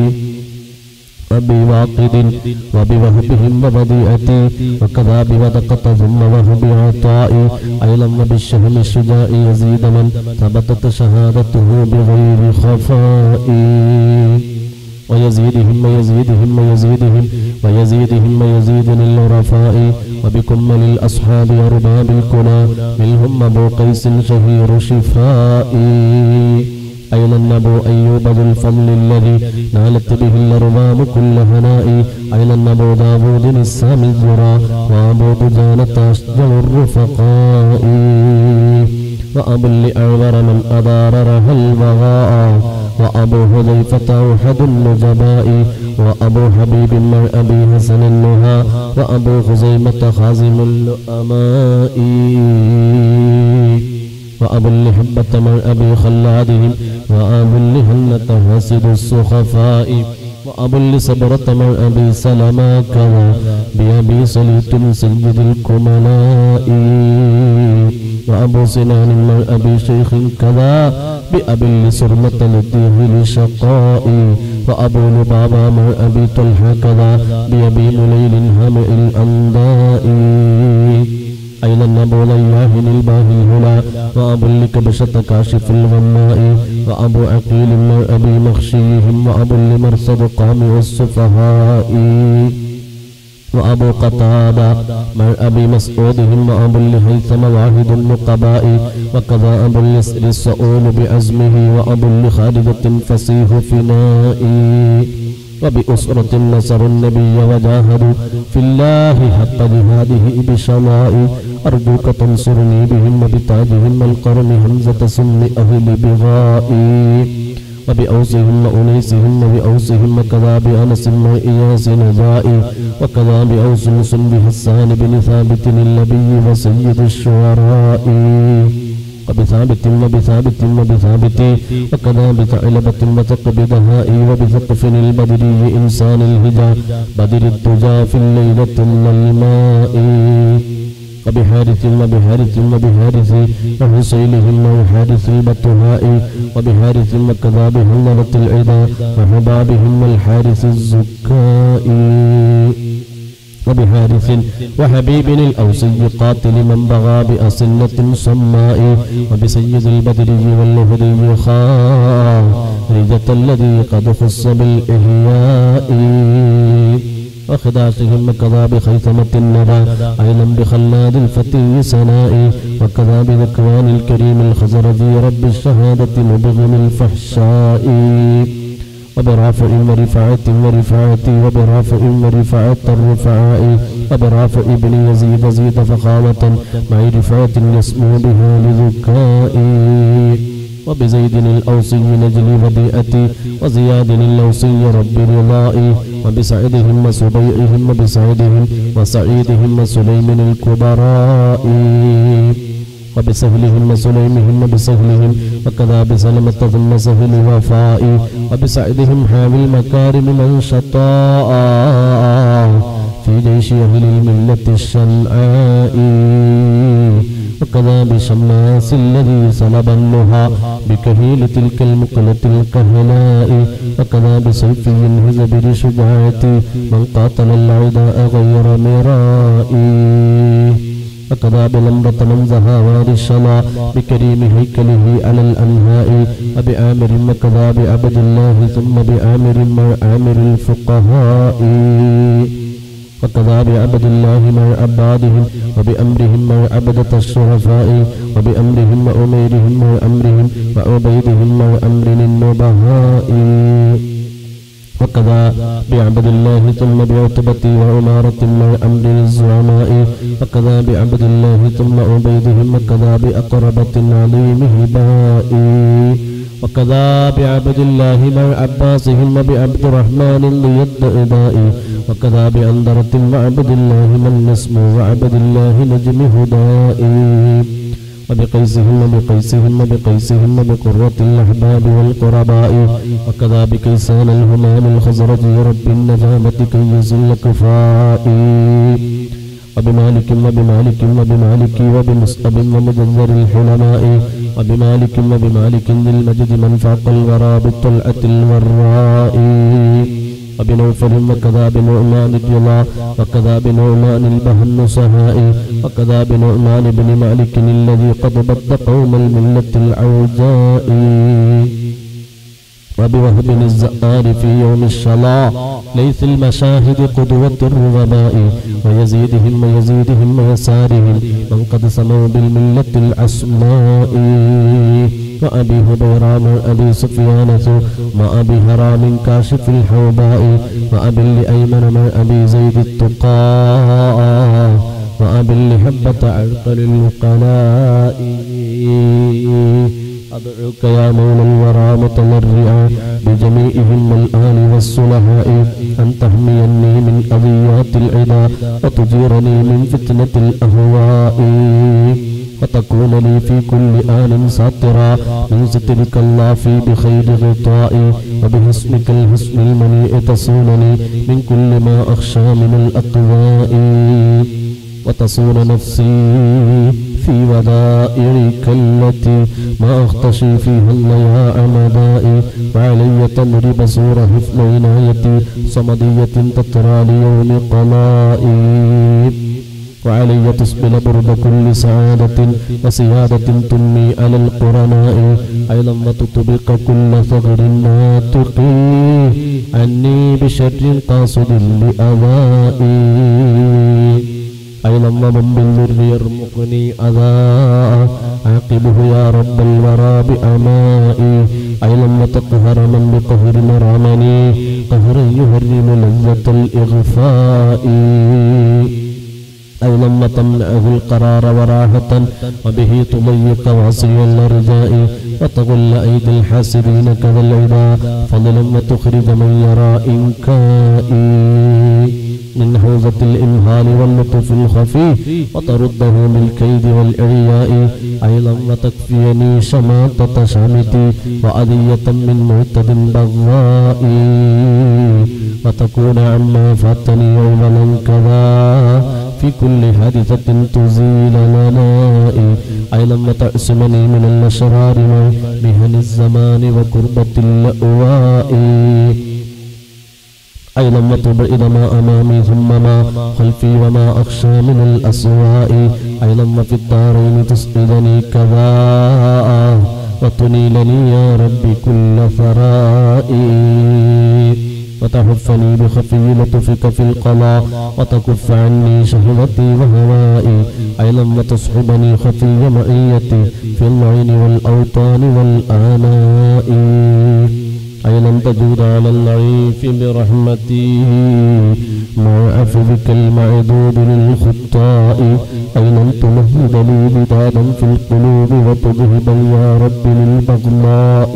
وبواقد وبوهبهم وبديعتي وكذا بودقة ثم وهب عطائي أيضا وبالشهم الشجاع يزيد من ثبتت شهادته بغير خفاء ويزيدهم ويزيدهم ويزيدهم ويزيدهم ويزيد للعرفاء وبكمل الأصحاب أرباب الكنى منهم أبو قيس شهير شفائي أيضا أبو أيوب ذو الفضل الذي نالت به الأرباب كل هناء أيضا أبو داود السامي الذرى وأبو دجانة أشجع الرفقاء وأبو لأعور من أدار رها البغاء وأبو حذيفة أوحد النجباء وأبو حبيب مع أبي حسن النهى وأبو خزيمة خازم اللؤماء وأبو اللحبة مع أبي خلادهم وأبو اللهنة حاسد السخفاء وأبو لصبرة مع أبي سلمة كذا بأبي صليت سيد الكملاء وأبو سنان مع أبي شيخ كذا بأبي لسرمة للديه لشقاء وأبو لبابا مع أبي طلحة كذا بأبي مليل همع الأنداء أيضا أبو لياه الباهي الهلا وأبو لكبشة كاشف الغماء وأبو عقيل مع أبي مخشيهم وأبو لمرصد قام السفهاء وأبو قتادة مع أبي مسعودهم وأبو لهيثم واحد النقباء وكذا أبو اليسر السؤول بعزمه وأبو لخالدة فصيح فنائي وبأسرة نصروا النبي وجاهدوا في الله حق جهاده بشماء أرجوك تنصرني بهم وبتاجهم القرن همزة سم أهل بغائي وبأوسهم وأنيسهم وبأوسهم وكذا بأنس وإياس نزائي وكذا بأوس مسلم بحسان بن ثابت النبي وسيد الشعراء وبثابت وبثابت وبثابت وكذا بثعلبة وثقب دهائي وبثقف البدري إنسان الهجا بدر الدجى في الليلة الماء وبحارث وبحارث وبحارث وحسيلهم وحارث البطهاء وبحارث وكذا بهللة العدا وحبابهم والحارث الزكاء وبحارث وحبيب الأوسي قاتل من بغى بأصلة صماء وبسيد البدري والهدي خارجة الذي قد خص بالإحياء وخداشهم وكذا بخيثمة الندى أيضا بخلاد الفتي سنائي وكذا بذكوان الكريم الخزرجي رب الشهادة مبغم الفحشاء وبرافع ورفعة ورفعة وبرافع ورفعة الرفعاء وبرافع ابن يزيد زيد فخامة مع رفعة يسمو بها لذكائي وبزيد الأوصي نجلي وديئتي وزياد الأوصي رب رضائي وبسعدهم وسبيعهم وبسعدهم وسعيدهم وسليم الكبراء وبسهلهم وسليمهم وبسهلهم وكذا بسلمة ثم سهل وفائي وبسعدهم حامي المكارم من شطاء في جيش أهل الملة الشنعاء وكذا بشماس الذي سلب النهى بكهيل تلك المقلة الكهلاء وكذا بسيفي هزبر شجاعتي من قاتل العداء غير مرائي وكذا بلمرة من زهاوار الشلا بكريم هيكله على الأنهاء وبآمر وكذا بعبد الله ثم بآمر مع آمر الفقهاء وكذا بعبد الله مع عبادهم وبأمرهم مع عبدة الشرفاء وبأمرهم وأميرهم مع أمرهم وعبيدهم مع أمر النبهاء وكذا بعبد الله ثم بعتبة وعمارة مع أمر الزعماء وكذا بعبد الله ثم عبيدهم وكذا بأقربة عليم هبائي وكذا بعبد الله مع عباسهم وبعبد الرحمن ضد إدائي وكذا بأنذرة وعبد الله من نسمو وعبد الله نجم هدائي وبقيسهم وبقيسهم وبقيسهم وبقرة الأحباب والقرباء وكذا بكيسان الهمام الخزرج رب النجامة كي يزل كفائي وبمالك وبمالك وبمالك وبمصطب ومجذر الحلماء وبمالك وبمالك ذي المجد من فاق الورى بالطلعة الوراء وبنوفل وكذا بنعمان الرضا وكذا بنعمان البهن سهاء وكذا بنعمان بن مالك الذي قد بد قوم الملة العوجاء وبوهب الزآر في يوم الشلاء ليث المشاهد قدوة الرغباء ويزيدهم ويزيدهم ويسارهم من قد سموا بالملة العسماء وأبي هبيرة مع أبي سفيان مع أبي هرام كاشف الحوباء وأبي لأيمن مع أبي زيد التقاء وأبي لحبة عرقل الوقلاء أدعوك يا مولى الورى متضرعا بجميعهم الآل والصلحاء أن تحميني من أذيات العدا وتجيرني من فتنة الأهواء وتكون لي في كل آن ساترا من سترك الله في بخير غطائي وبحسنك الحسن المنيء تصونني من كل ما أخشى من الأقواء وتصون نفسي في ودائعك التي ما أخطشي فيها اللياء مدائي وعلي تضرب سور حفظ عنايتي صمدية تترى ليوم قلائي وعلي تسبل برد كل سعادة وسيادة تنمي على القرناء أيضا وتطبق كل ثغر ناطقي عني بشر قاصد لأذائي أيضا ومن بالذر يرمقني أذى عاقبه يا رب الورى بأمائي أيضا وتقهر من بقهر مرامني قهرا يهرم لذة الإغفاء أيضا وتمنعه القرار وراحة وبه تضيق واسع الأرجاء وتغل أيدي الحاسدين كذا العداء فضلا وتخرج من يرى إنكائي من حوزة الإمهال واللطف الخفي وترده بالكيد والإعياء أيضا وتكفيني شماتة شامتي وأذية من معتد بغاء وتكون عما فاتني عملا كذا في كل حادثة تزيل لنائي أيضا وتعصمني من الأشرار ومهن الزمان وكربة اللأواء أيضا وتبعد ما أمامي ثم ما خلفي وما أخشى من الأسواء أيضا وفي الدارين تسعدني كذا وتنيلني يا ربي كل ثرائي وتحفني بخفي لطفك في القضاء وتكف عني شهوتي وهوائي أيضا وتصحبني خفي معيتي في العين والأوطان والآناء أيضا تجود على الضعيف برحمتي مع عفوك المعدود للخطاء أيضا تمهد لي بدادا في القلوب وتذهبا يا رب للبغضاء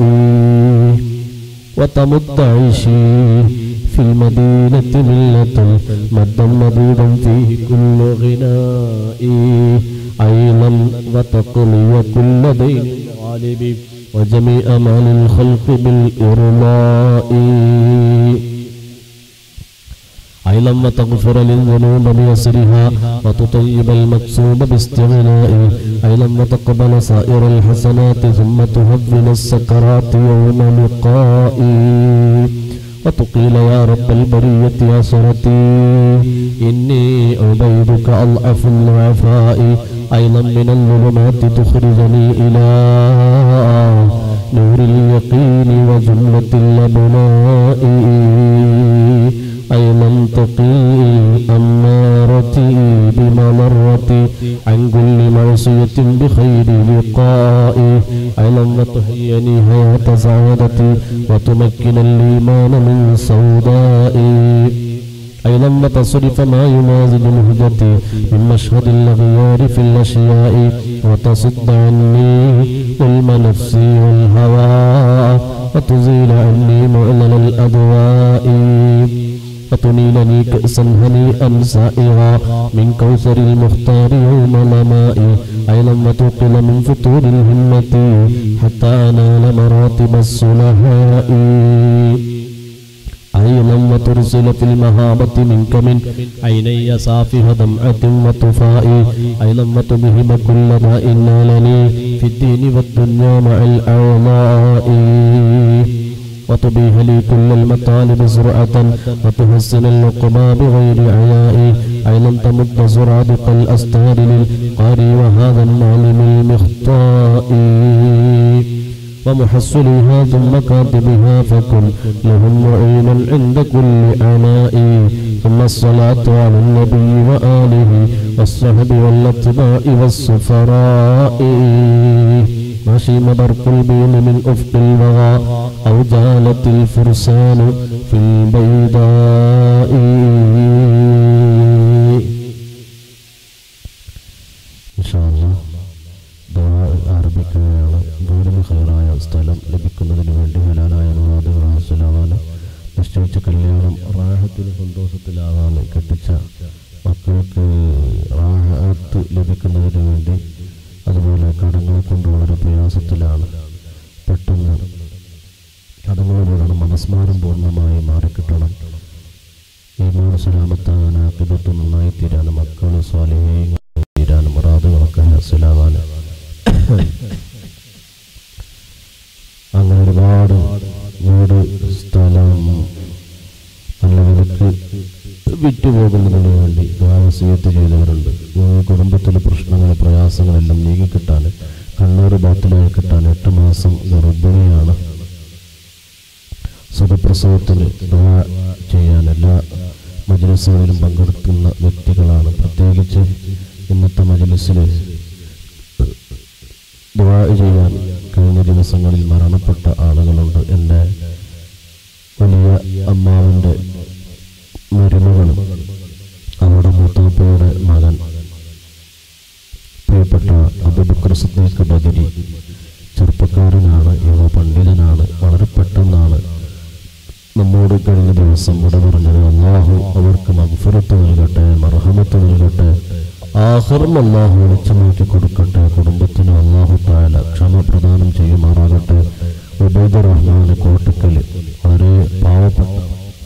وتمد عيشي في المدينة ملة مدا مديدا فيه كل غنائي أيضا وتقضي كل دين غالب وجميع مال الخلق بالإرضاء أيضا وتغفر للذنوب بيسرها وتطيب المكسوب باستغناء أيضا وتقبل سائر الحسنات ثم تهون السكرات يوم لقائي وتقيل يا رب البرية أسرتي إني عبيدك أضعف الضعفاء أيضا من الظلمات تخرجني إلى نور اليقين وجملة الأبناء أيضا تقي أمارتي بمضرتي عن كل معصية بخير لقائي أيضا وتحيني حياة سعادتي وتمكن الإيمان من سودائي أيضا وتصرف ما يمازج مهجتي من مشهد الأغيار في الأشياء وتصد عني ظلم نفسي والهوى وتزيل عني معلن الأدواء وتنيلني كأسا هنيئا سائغا من كوثر المختار يوم ظمائي أيضا وتوقل من فتور الهمة حتى أنال مراتب الصلحاء أيضا وترسل في المهابة منك من عيني صافها دمعة وطفاء أيضا وتبهب كل داء نالني في الدين والدنيا مع الأعضاء وتبيه لي كل المطالب سرعة وتحسن العقبى بغير عياء أيضا تمد سرادق الأستار للقاري وهذا النعلم المخطاء ومحصلها ثم كاتبها فكن لهم معينا عند كل عناء ثم الصلاة على النبي وآله والصحب والاتباع والسفراء ماشي برق البين من أفق الوغى أو جالت الفرسان في البيضاء إن شاء الله ആരംഭിക്കുകയാണ് വീടിന് ഹൈറായ സ്ഥലം ലഭിക്കുന്നതിന് വേണ്ടി ഹലാലായ മുറാദുകൾ ഹാസലാവാനും നിശ്ചയിച്ച കല്യാണം റാഹത്തിന് സന്തോഷത്തിലാവാൻ കെട്ടിച്ച മക്കൾക്ക് റാഹത്ത് ലഭിക്കുന്നതിന് വേണ്ടി അതുപോലെ കടങ്ങളെ കൊണ്ട് വളരെ പ്രയാസത്തിലാണ് പെട്ടെന്ന് കടങ്ങൾ വീടണം മനസ്മാരം പൂർണ്ണമായി മാറിക്കിട്ടണം ഈ മൂന്ന് സലാമത്താകാൻ ആക്കിബത്ത് നന്നായി തീരാൻ മക്കൾ സ്വാലിഹ്യങ്ങൾ തീരാൻ മുറാദുകളൊക്കെ ഹാസലാവാനും അങ്ങനെ ഒരുപാട് വീട് സ്ഥലം നല്ല വിലക്ക് വിറ്റുപോകുന്നതിന് വേണ്ടി ദ്വാവസീയത്ത് ചെയ്തവരുണ്ട് ഈ കുടുംബത്തിലെ പ്രശ്നങ്ങൾ പ്രയാസങ്ങളെല്ലാം നീങ്ങിക്കിട്ടാൻ കണ്ണൂർ ബാത്തിലായി കിട്ടാൻ എട്ട് മാസം ഗർഭിണിയാണ് സുഖപ്രസവത്തിന് ദ്വാ ചെയ്യാൻ എല്ലാ മജലിസുകളിലും പങ്കെടുക്കുന്ന വ്യക്തികളാണ് പ്രത്യേകിച്ച് ഇന്നത്തെ മജലിസിൽ ദുആ ചെയ്യാൻ കഴിഞ്ഞ ദിവസങ്ങളിൽ മരണപ്പെട്ട ആളുകളുണ്ട് എൻ്റെ വലിയ അമ്മാവിൻ്റെ മരുമകളും അവരുടെ മൂത്താപ്പയുടെ മകൻ സിദ്ദീഖ് ബദരി ചെറുപ്പക്കാരനാണ് യുവ പണ്ഡിതനാണ് വളരെ പെട്ടെന്നാണ് നമ്മോട് കഴിഞ്ഞ ദിവസം ഇവിടെ പറഞ്ഞത് അള്ളാഹു അവർക്ക് മഗ്ഫിറത്ത് നൽകട്ടെ മർഹമത്ത് നൽകട്ടെ ആഹ്റം അള്ളാഹു വെളിച്ചമാക്കി കൊടുക്കട്ടെ കുടുംബത്തിന് അള്ളാഹു താല ക്ഷമ പ്രദാനം ചെയ്യുമാറാകട്ടെ ഉബൈദ് റഹ്മാന് കോട്ടക്കൽ വളരെ പാവപ്പെട്ട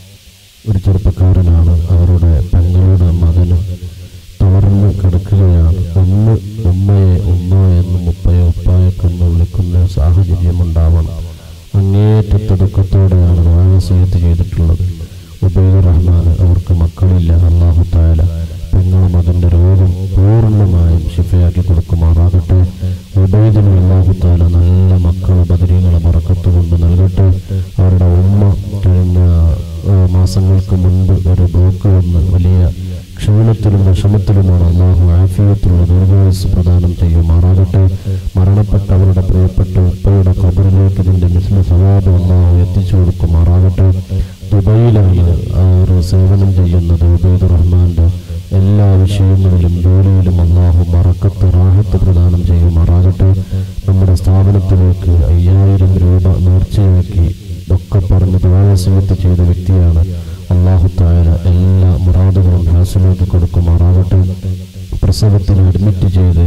ഒരു ചെറുപ്പക്കാരനാണ് അവരുടെ പെങ്ങളുടെ മകന് തളർന്ന് കിടക്കുകയാണ് ഒന്ന് ഉമ്മയെ ഉമ്മ എന്നും ഉപ്പയെ ഉപ്പായെക്കെന്ന് വിളിക്കുന്ന സാഹചര്യം ഉണ്ടാവണം അങ്ങേറ്റത്തെ ദുഃഖത്തോടെയാണ് വായസയത്ത് ചെയ്തിട്ടുള്ളത് ഉബൈദ് റഹ്മാൻ അവർക്ക് മക്കളില്ല അള്ളാഹു താല പെങ്ങളുടെ മകന്റെ രോഗം പൂർണ്ണമായും ശിഫയാക്കി കൊടുക്കുമാറാകട്ടെ ഉബൈദിന് അള്ളാഹു താല നല്ല മക്കൾ ബദരീങ്ങളെ മറക്കത്ത് കൊണ്ട് നൽകട്ടെ അവരുടെ ഉമ്മ കഴിഞ്ഞ ആ, മാസങ്ങൾക്ക് മുൻപ് ഒരു ബ്ലോക്ക് വന്ന് വലിയ ക്ഷീണത്തിലും വിഷമത്തിലുമാണ് അള്ളാഹു ആഫിയത്തിലുള്ള ദീർഘായുസ് പ്രദാനം ചെയ്യുമാറാകട്ടെ മരണപ്പെട്ടവരുടെ പ്രിയപ്പെട്ട ഉപ്പയുടെ കബറിലേക്ക് ഇതിന്റെ മിസ്ല സവാബ് അള്ളാഹു എത്തിച്ചു കൊടുക്കുമാറാകട്ടെ ദുബൈയിലാണ് അവർ സേവനം ചെയ്യുന്നത് ഉബൈദ് റഹ്മാന്റെ എല്ലാ വിഷയങ്ങളിലും ജോലിയിലും അള്ളാഹു മറക്കത്ത് റാഹത്ത് പ്രദാനം ചെയ്യുമാറാകട്ടെ നമ്മുടെ സ്ഥാപനത്തിലേക്ക് അയ്യായിരം രൂപ നേർച്ചയാക്കി ഇതൊക്കെ പറഞ്ഞ് ദുരാവസയത്ത് ചെയ്ത വ്യക്തിയാണ് അള്ളാഹു താര എല്ലാ മുറാദുകളും ഹാസിലാക്കി കൊടുക്കുമാറാകട്ടെ പ്രസവത്തിൽ അഡ്മിറ്റ് ചെയ്ത്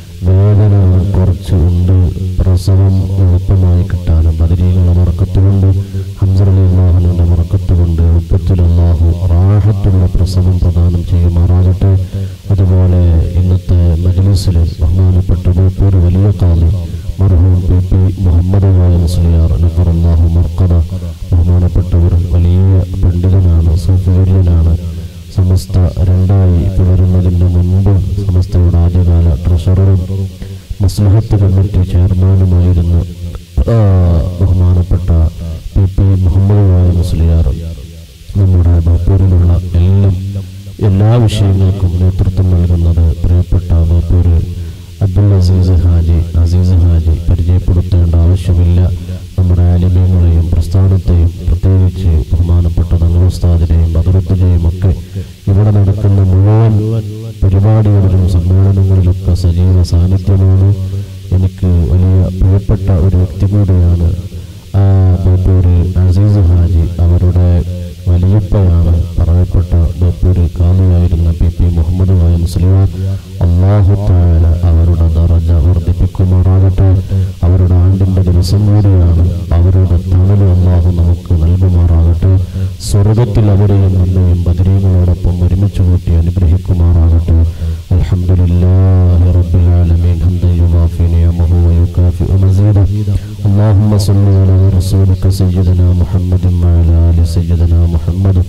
വേദന കുറച്ച് ഉണ്ട് പ്രസവം എളുപ്പമായി കിട്ടാനും ബദരീകളെ മറക്കത്തുകൊണ്ട് ഹംസറലി അള്ളാഹുവിന്റെ മറക്കത്തുകൊണ്ട് എളുപ്പത്തിൽ അള്ളാഹു റാഹത്തുള്ള പ്രസവം പ്രദാനം ചെയ്യുമാറാകട്ടെ അതുപോലെ ഇന്നത്തെ മജ്ലിസിൽ ബഹുമാനപ്പെട്ട ബേപ്പൂർ വലിയ കാലം മർഹൂം പി പി മുഹമ്മദ് വായ മുസ്ലിയാർ നഫർ അള്ളാഹു മർക്കത ബഹുമാനപ്പെട്ടവർ വലിയ പണ്ഡിതനാണ് സൂഫിയനാണ് സമസ്ത രണ്ടായി പിളരുന്നതിന് മുൻപ് സമസ്തയുടെ ആദ്യകാല ട്രഷററും മസ്ലഹത്ത് കമ്മിറ്റി ചെയർമാനുമായിരുന്നു ആ, ബഹുമാനപ്പെട്ട പി പി മുഹമ്മദ് വായ മുസ്ലിയാർ നമ്മുടെ ബഹ്പൂരിലുള്ള എല്ലാം എല്ലാ വിഷയങ്ങൾക്കും നേതൃത്വം നൽകുന്നത് പ്രിയപ്പെട്ട ബഹ്പൂര് അബ്ദുൽ അസീസ് ഹാജി അസീസ് ഹാജി പരിചയപ്പെടുത്തേണ്ട ആവശ്യമില്ല നമ്മുടെ ആലിമ്യങ്ങളെയും പ്രസ്ഥാനത്തെയും പ്രത്യേകിച്ച് ബഹുമാനപ്പെട്ട തങ്ങളുസ്താദിനെയും ബദറുദ്ദിനെയും ഒക്കെ ഇവിടെ നടക്കുന്ന മുഴുവൻ പരിപാടികളിലും സമ്മേളനങ്ങളിലൊക്കെ സജീവ സാന്നിധ്യമാണ് എനിക്ക് വലിയ പ്രിയപ്പെട്ട ഒരു വ്യക്തി കൂടിയാണ് ആ ബേപ്പൂര് അസീസ് ഹാജി അവരുടെ വലിയപ്പയാണ് പറയപ്പെട്ട ബേപ്പൂര് കാലിയായിരുന്ന പി പി മുഹമ്മദ് വായ മുസ്ലിമാർ അള്ളാഹു താല അവരുടെ ദറജ വർദ്ധിപ്പിക്കുമാറാകട്ടെ അവരുടെ ആണ്ടിന്റെ ദിവസം കൂടിയാണ് അവരുടെ തണൽ അള്ളാഹു നമുക്ക് നൽകുമാറാകട്ടെ സ്വർഗത്തിൽ അവരെയും നമ്മയും ബദരീകളോടൊപ്പം ഒരുമിച്ച് കൂട്ടി അനുഗ്രഹിക്കുമാറാകട്ടെ അൽഹംദുലില്ലാഹി റബ്ബിൽ ആലമീൻ ഹംദൻ യുവാഫി നിഅമഹു വയുകാഫിഉ മസീദ اللهم صل على رسولك سيدنا محمد وعلى آل سيدنا محمد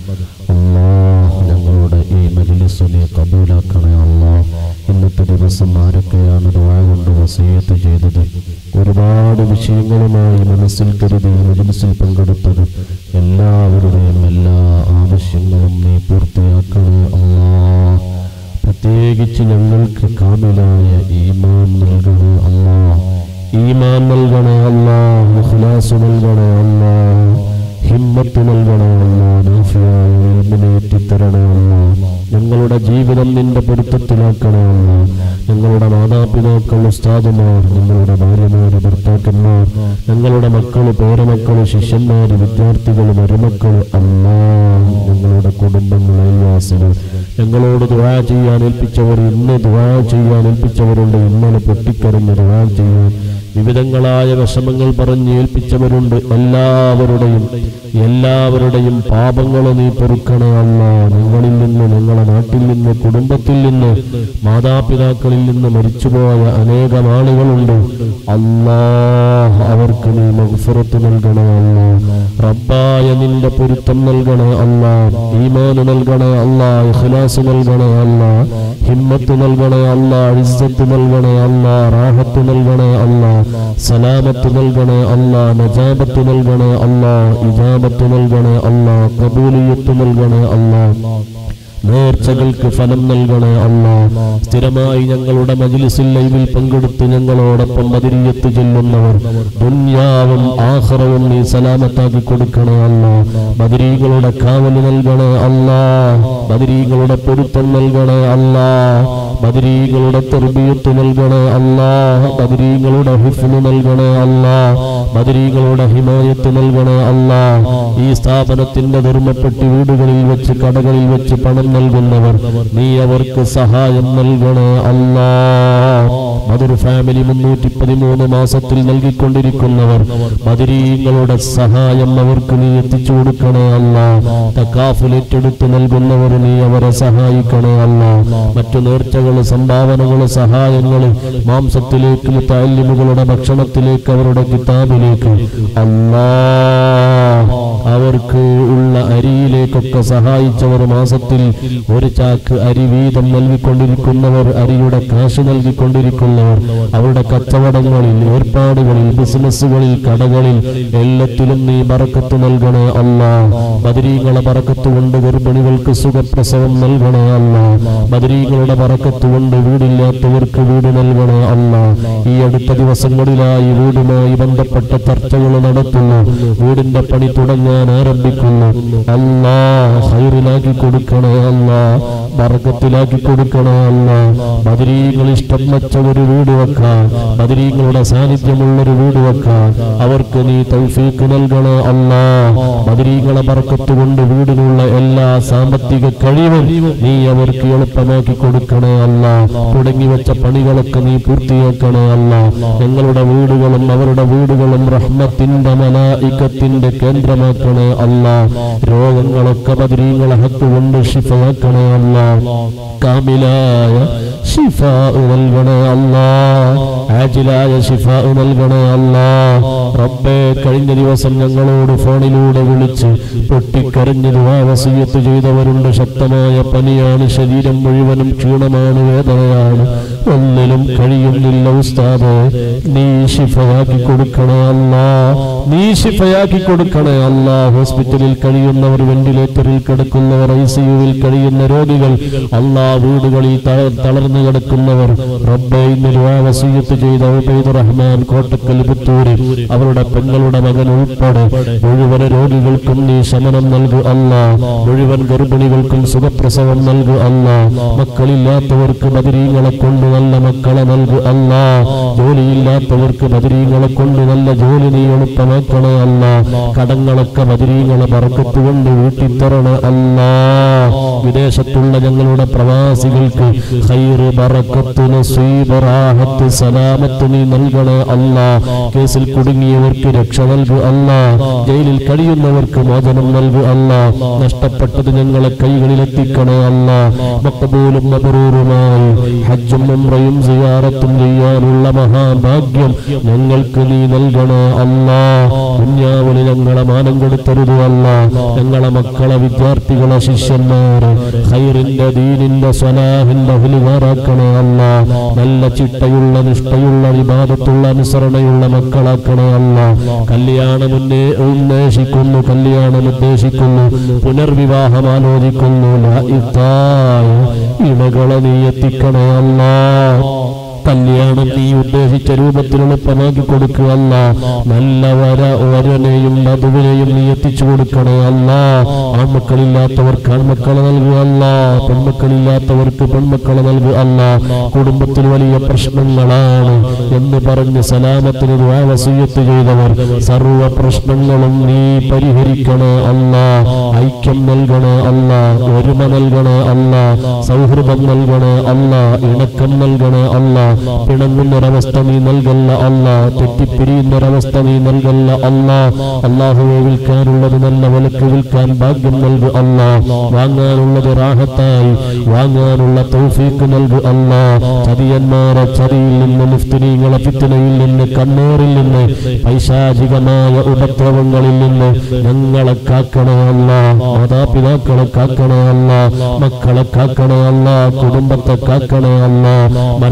الله ഞങ്ങളുടെ ഈ മജ്ലിസ് നീ കബൂലാക്കണേ അല്ലാഹ് ഇന്നത്തെ ദിവസം ആരൊക്കെയാണ് ദുആ കൊണ്ട് വസീയത്ത് ചെയ്തത് ഒരുപാട് വിഷയങ്ങളുമായി മനസ്സിൽ കരുതി ഈ മജ്ലിസിൽ പങ്കെടുത്തത് എല്ലാവരുടെയും എല്ലാ ആവശ്യങ്ങളും നീ പൂർത്തിയാക്കണേ അല്ലാഹ് പ്രത്യേകിച്ച് ഞങ്ങൾക്ക് കാമിലായ ഈമാൻ നൽകണേ അല്ലാ ഈമാൻ നൽകണേ അല്ലാ മുഖ്ലാസ് നൽകണേ അല്ലാ ഹിമ്മത്ത് നൽകണേ അല്ലാ നാഫിയായ ഇൽമിനേറ്റി തരണേ അല്ലാ ഞങ്ങളുടെ ജീവിതം നിന്റെ പൊരുത്തത്തിലാക്കണേ അല്ലാ ഞങ്ങളുടെ മാതാപിതാക്കൾ ഉസ്താദുമാർ ഞങ്ങളുടെ ഭാര്യമാര് ഭർത്താക്കന്മാർ ഞങ്ങളുടെ മക്കള് പേരമക്കള് ശിഷ്യന്മാര് വിദ്യാർത്ഥികൾ മരുമക്കള് അല്ലാ ഞങ്ങളുടെ കുടുംബങ്ങൾ അയൽവാസികൾ ഞങ്ങളോട് ദുആ ചെയ്യാൻ ഏൽപ്പിച്ചവർ ഇന്ന് ദുആ ചെയ്യാൻ ഏൽപ്പിച്ചവരുണ്ട് ഇന്നലെ പൊട്ടിക്കരഞ്ഞ് ദുആ ചെയ്യാൻ വിവിധങ്ങളായ വിഷമങ്ങൾ പറഞ്ഞ് ഏൽപ്പിച്ചവരുണ്ട് എല്ലാവരുടെയും എല്ലാവരുടെയും പാപങ്ങൾ നീ പൊറുക്കണേ അല്ല ഞങ്ങളിൽ നിന്ന് ഞങ്ങളുടെ നാട്ടിൽ നിന്ന് കുടുംബത്തിൽ നിന്ന് മാതാപിതാക്കളിൽ നിന്ന് മരിച്ചുപോയ അനേകം ആളുകളുണ്ട് അല്ലാഹ് അവർക്ക് നീ മഗ്ഫിറത്ത് നൽകണേ അല്ല റബ്ബായ നിന്റെ പൊരുത്തം നൽകണേ അല്ല ഈമാന് നൽകണേ അല്ല ഇഖ്ലാസ് നൽകണേ അല്ല ഹിമ്മത്ത് നൽകണേ അല്ല ഇസ്സത്ത് നൽകണേ അല്ല റാഹത്ത് നൽകണേ അല്ല സലാമത്ത് നൽകണേ അല്ല നജാബത്ത് നൽകണേ അല്ല ഇജാബത്ത് നൽകണേ അല്ല കബൂലിയത്ത് നൽകണേ അല്ല നേർച്ചകൾക്ക് ഫലം നൽകണേ അല്ല സ്ഥിരമായി ഞങ്ങളുടെ മജിലിസിൽ ലൈവിൽ പങ്കെടുത്ത് ഞങ്ങളോടൊപ്പം മതിരിയത്ത് ചെല്ലുന്നവർ ദുന്യാവും ആഹ്റവും നീ സലാമത്താക്കി കൊടുക്കണേ അല്ല ബദരീകളുടെ കാവല് നൽകണേ അല്ല ബദരീകളുടെ പൊരുത്തം നൽകണേ അല്ല ബദരീങ്ങളുടെ തെർബിയത്ത് നൽകണേ അല്ലാ ബദരീങ്ങളുടെ ഹിഫ്ന് നൽകണേ അല്ലാ ബദരീങ്ങളുടെ ഹിമായത്ത് നൽകണേ അല്ലാ ഈ സ്ഥാപനത്തിന്റെ ധർമ്മപ്പെട്ടി വീടുകളിൽ വെച്ച് കടകളിൽ വെച്ച് പണം നൽകുന്നവർ നീ അവർക്ക് സഹായം നൽകണേ അല്ലാ മധുര ഫാമിലി മുന്നൂറ്റി പതിമൂന്ന് മാസത്തിൽ നൽകിക്കൊണ്ടിരിക്കുന്നവർ ബദരീങ്ങളുടെ സഹായം അവർക്ക് നീ എത്തിച്ചു കൊടുക്കണേ അല്ല തക്കാഫിൽ ഏറ്റെടുത്ത് നൽകുന്നവർ നീ അവരെ സഹായിക്കണേ അല്ല മറ്റു നേർച്ചകൾ സംഭാവനകൾ സഹായങ്ങൾ മാംസത്തിലേക്ക് താല്യമുകളുടെ ഭക്ഷണത്തിലേക്ക് അവരുടെ കിതാബിലേക്ക് അല്ലാ അവർക്ക് ഉള്ള അരിയിലേക്കൊക്കെ സഹായിച്ചവർ മാസത്തിൽ ഒരു ചാക്ക് അരി വീതം നൽകിക്കൊണ്ടിരിക്കുന്നവർ അരിയുടെ കാശ് നൽകിക്കൊണ്ടിരിക്കുന്നവർ അവരുടെ കച്ചവടങ്ങളിൽ ഏർപ്പാടുകളിൽ ബിസിനസ്സുകളിൽ കടകളിൽ എല്ലാത്തിലും നീ ബറക്കത്ത് നൽകണേ അല്ല ബദരീങ്ങളെ ബറക്കത്ത് കൊണ്ട് ഗർഭിണികൾക്ക് സുഖപ്രസവം നൽകണേ അല്ല ബദരീങ്ങളുടെ ബറക്കത്ത് കൊണ്ട് വീടില്ലാത്തവർക്ക് വീട് നൽകണേ അല്ല ഈ അടുത്ത ദിവസങ്ങളിലായി വീടുമായി ബന്ധപ്പെട്ട ചർച്ചകൾ നടത്തുന്നു വീടിന്റെ പണി തുടങ്ങാൻ ആരംഭിക്കുന്നു അല്ലാ ഹൈറിലാക്കി കൊടുക്കണേ അല്ല ബറക്കത്തിലാക്കി കൊടുക്കണേ അല്ല ബദരീങ്ങൾ ഇഷ്ടം വെച്ച ഒരു വീട് വെക്കാൻ ബദരീങ്ങളുടെ സാന്നിധ്യമുള്ള ഒരു വീട് വെക്കാൻ അവർക്ക് നീ തൗഫീക്ക് നൽകണേ അല്ല ബദരീങ്ങളെ ബറക്കത്ത് കൊണ്ട് വീടിനുള്ള എല്ലാ സാമ്പത്തിക കഴിവും നീ അവർക്ക് എളുപ്പമാക്കി കൊടുക്കണേ അല്ല തുടങ്ങി വെച്ച പണികളൊക്കെ നീ പൂർത്തിയാക്കണേ അല്ല ഞങ്ങളുടെ വീടുകളും അവരുടെ വീടുകളും റഹ്മത്തിന്റെ മലായിക്കത്തിന്റെ കേന്ദ്രമാക്കണേ അല്ല രോഗങ്ങളൊക്കെ ബദരീങ്ങളെ ഹക്കുകൊണ്ട് ഷിഫയാക്കണേ അല്ല കാമിലായ ഷിഫ നൽകണേ അല്ലാ ആജിലായ ഷിഫ നൽകണേ അല്ലാ റബ്ബേ കഴിഞ്ഞ ദിവസം ഞങ്ങളോട് ഫോണിലൂടെ വിളിച്ച് പൊട്ടിക്കരഞ്ഞ് വസീയത്ത് ചെയ്തവരുണ്ട് ശക്തമായ പനിയാണ് ശരീരം മുഴുവനും ക്ഷീണമാണ് വേദനയാണ് ഒന്നിലും കഴിയുന്നില്ല ഉസ്താദ് നീ ഷിഫയാക്കി കൊടുക്കണേ അല്ലാ നീ ഷിഫയാക്കി കൊടുക്കണേ അല്ലാ ഹോസ്പിറ്റലിൽ കഴിയുന്നവർ വെന്റിലേറ്ററിൽ കിടക്കുന്നവർ ഐ സിയുവിൽ കഴിയുന്ന രോഗികൾ അല്ലാ വീടുകളിൽ ത- തളർന്നു കിടക്കുന്നവർ റബ്ബെ ഇന്നലെ വസീയത്ത് ചെയ്ത ഉബൈദ് റഹ്മാൻ കോട്ടക്കൽ പുത്തൂര് അവരുടെ പെങ്ങളുടെ മകൻ ഉൾപ്പെടെ മുഴുവൻ രോഗികൾക്കും നീ ശമനം നൽകു അല്ല മുഴുവൻ ഗർഭിണികൾക്കും സുഖപ്രസവം നൽകു അല്ല മക്കളില്ലാത്തവർക്ക് ബദരീങ്ങളെ കൊണ്ട് നല്ല മക്കളെ നൽകു അല്ല ജോലിയില്ലാത്തവർക്ക് ബദരീങ്ങളെ കൊണ്ട് നല്ല ജോലി നീ എളുപ്പമാക്കണേ അല്ല കടങ്ങളൊക്കെ ബദരീങ്ങളെ പറക്കത്ത് കൊണ്ട് വീട്ടിത്തരണേ അല്ല വിദേശത്തുള്ള ഞങ്ങളുടെ പ്രവാസികൾക്ക് ഖൈറ് ബറക്കത്ത് നസീബ് റാഹത്ത് സലാമത്ത് നീ നൽകണേ അല്ല കേസിൽ കുടുങ്ങിയവർക്ക് രക്ഷ നൽകു അല്ല ജയിലിൽ കഴിയുന്നവർക്ക് മോചനം നൽകു അല്ല നഷ്ടപ്പെട്ടത് ഞങ്ങളെ കൈകളിൽ എത്തിക്കണേ അല്ല മക്കബൂലും മബറൂറുമായി ഹജ്ജും ഉംറയും സിയാറത്തും ചെയ്യാനുള്ള മഹാഭാഗ്യം ഞങ്ങൾക്ക് നീ നൽകണേ അല്ല കുഞ്ഞാവിന് ഞങ്ങളെ മാനം കൊടുത്തരുത് അല്ല ഞങ്ങളെ മക്കളെ വിദ്യാർത്ഥികളെ ശിഷ്യന്മാരെ ഖൈറിന്റെ ദീനിന്റെ സ്വലാഹിന്റെ ഹുലുകാറാക്കണേ അല്ല നല്ല ചിട്ടയുള്ള നിഷ്ഠയുള്ള വിവാദത്തുള്ള അനുസരണയുള്ള മക്കളാക്കണേ അല്ല കല്യാണം ഉന്നേ ഉന്നേഷിക്കുന്നു കല്യാണം ഉദ്ദേശിക്കുന്നു പുനർവിവാഹം ആലോചിക്കുന്നു ലായിത്തായ ഇണകളെ നീ എത്തിക്കണേ അല്ല കല്യാണം നീ ഉദ്ദേശിച്ച രൂപത്തിൽ എളുപ്പമാക്കി കൊടുക്കുക അല്ല നല്ല വര വരനെയും വധുവിനെയും നീ എത്തിച്ചു കൊടുക്കണേ അല്ല ആൺമക്കളില്ലാത്തവർക്ക് ആൺമക്കളെ നൽകുക അല്ല പെൺമക്കളില്ലാത്തവർക്ക് പെൺമക്കളെ നൽകുക അല്ല കുടുംബത്തിൽ വലിയ പ്രശ്നങ്ങളാണ് എന്ന് പറഞ്ഞ് സലാമത്തിന് വസീയത്ത് ചെയ്തവർ സർവ പ്രശ്നങ്ങളും നീ പരിഹരിക്കണേ അല്ല ഐക്യം നൽകണേ അല്ല ഒരുമ നൽകണേ അല്ല സൗഹൃദം നൽകണേ അല്ല ഇണക്കം നൽകണേ അല്ല പിണങ്ങുന്നൊരവസ്ഥ നീ നൽകല്ല അല്ല തെറ്റിപ്പിരിയുന്നൊരവസ്ഥ നീ നൽകല്ല അല്ല അള്ളാഹുവെ വിൽക്കാനുള്ളത് നല്ല വിലക്ക് വിൽക്കാൻ ഭാഗ്യം നൽകു അല്ല വാങ്ങാനുള്ളത് റാഹത്തായി വാങ്ങാനുള്ള തൗഫീക്ക് നൽകു അല്ല ചതിയന്മാരെ ചതിയിൽ നിന്ന് മുഫ്തിനീങ്ങളെ ഫിത്തിനയിൽ നിന്ന് കണ്ണൂരിൽ നിന്ന് പൈശാചികമായ ഉപദ്രവങ്ങളിൽ നിന്ന് ഞങ്ങളെ കാക്കണേ അല്ല മാതാപിതാക്കളെ കാക്കണേ അല്ല മക്കളെ കാക്കണേ അല്ല കുടുംബത്തെ കാക്കണേ അല്ല മരണപ്പെട്ട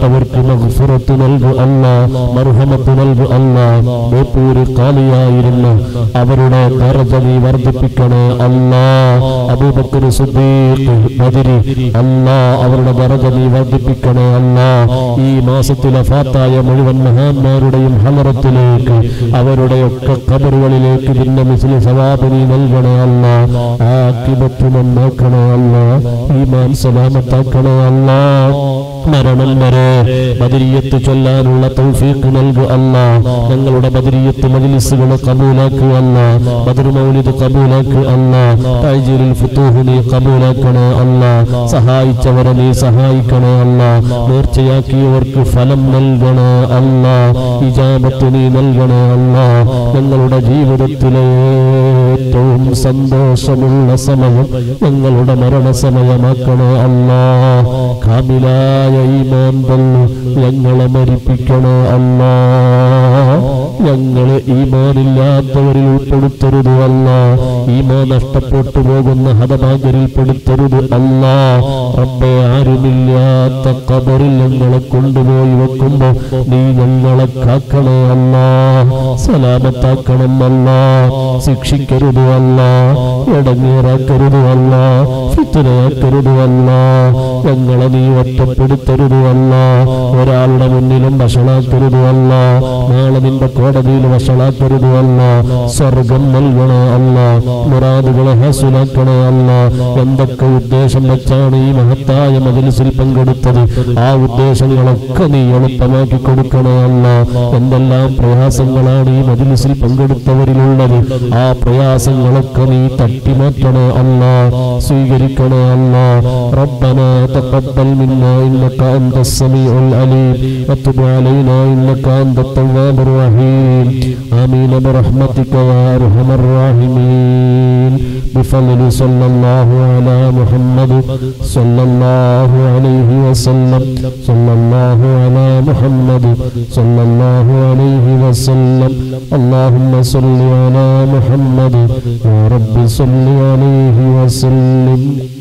മരണപ്പെട്ടവർക്ക് മഗ്ഫിറത്ത് നൽകു അല്ല മർഹമത്ത് നൽകു അല്ല ബേപ്പൂര് കാലിയായിരുന്ന അവരുടെ ദർജ നീ വർദ്ധിപ്പിക്കണേ അല്ലാ അബൂബക്കർ സുദ്ദീഖ് ബദരി അല്ലാ അവരുടെ ദർജ നീ വർദ്ധിപ്പിക്കണേ അല്ലാ ഈ മാസത്തിലെ ഫാത്തായ മുഴുവൻ മഹാന്മാരുടെയും ഹലറത്തിലേക്ക് അവരുടെയൊക്കെ കബറുകളിലേക്ക് നിന്നെ മിസിൽ സവാബ് നീ നൽകണേ അല്ല ആക്കിബത്ത് നന്നാക്കണേ അല്ല ഈമാൻ സലാമത്താക്കണേ അല്ല മരണം വരെ ബദരിയത്ത് ചൊല്ലാനുള്ള തൗഫീഖ് നൽകു അല്ല ഞങ്ങളുടെ ബദരിയത്ത് മജ്ലിസുകൾ കബൂലാക്കുക അല്ല ബദർ മൗലിദ് കബൂലാക്കുക അല്ല തൈജീരിൽ ഫുത്തൂഹ് നീ കബൂലാക്കണേ അല്ല സഹായിച്ചവരെ നീ സഹായിക്കണേ അല്ല നേർച്ചയാക്കിയവർക്ക് ഫലം നൽകണേ അല്ല ഇജാബത്ത് നീ നൽകണേ അല്ല ഞങ്ങളുടെ ജീവിതത്തിലെ ഏറ്റവും സന്തോഷമുള്ള സമയം ഞങ്ങളുടെ മരണസമയമാക്കണേ അല്ല കാമിലായ ഈമാൻ തന്നു ഞങ്ങളെ മരിപ്പിക്കണേ അല്ല ഞങ്ങളെ ഈമാനില്ലാത്തവരിൽ ഉൾപ്പെടുത്തരുത് അല്ല ഈമാൻ നഷ്ടപ്പെട്ടു പോകുന്ന ഹതഭാഗ്യരിൽ പെടുത്തരുത് അല്ല റബ്ബെ ആരുമില്ലാത്ത കബറിൽ ഞങ്ങളെ കൊണ്ടുപോയി വെക്കുമ്പോ നീ ഞങ്ങളെ കാക്കണേ അല്ല സലാമത്താക്കണം അല്ല ശിക്ഷിക്കരുത് അല്ല ഇടങ്ങേറാക്കരുത് അല്ല ഫിത്തനയാക്കരുത് അല്ല ഞങ്ങളെ നീ ഒറ്റപ്പെടുത്തരുത് അല്ല ഒരാളുടെ മുന്നിലും വഷളാക്കരുത് അല്ല നാളെ നിന്റെ കോടതിയിൽ വഷളാക്കരുത് അല്ല സ്വർഗം നൽകണേ അല്ല മുറാദുകളെ ഹസുലാക്കണേ അല്ല എന്തൊക്കെ ഉദ്ദേശം വെച്ചാണ് ഈ മഹത്തായ മജിലിസിൽ പങ്കെടുത്തത് ആ ഉദ്ദേശങ്ങളൊക്കെ നീ എളുപ്പമാക്കി കൊടുക്കണേ അല്ല എന്തെല്ലാം പ്രയാസങ്ങളാണ് ഈ മജിലിസിൽ പങ്കെടുത്തവരിലുള്ളത് ആ പ്രയാസങ്ങളൊക്കെ നീ തട്ടിമാറ്റണേ അല്ല സ്വീകരിക്കണേ അല്ല ربنا تقبل منا إنك أنت السميع العليم وتب علينا إنك أنت التواب الرحيم آمين برحمتك يا أرحم الراحمين بفضل صلى الله على محمد صلى الله عليه وسلم صلى الله على محمد صلى الله عليه وسلم اللهم صل على محمد يا رب صل عليه وسلم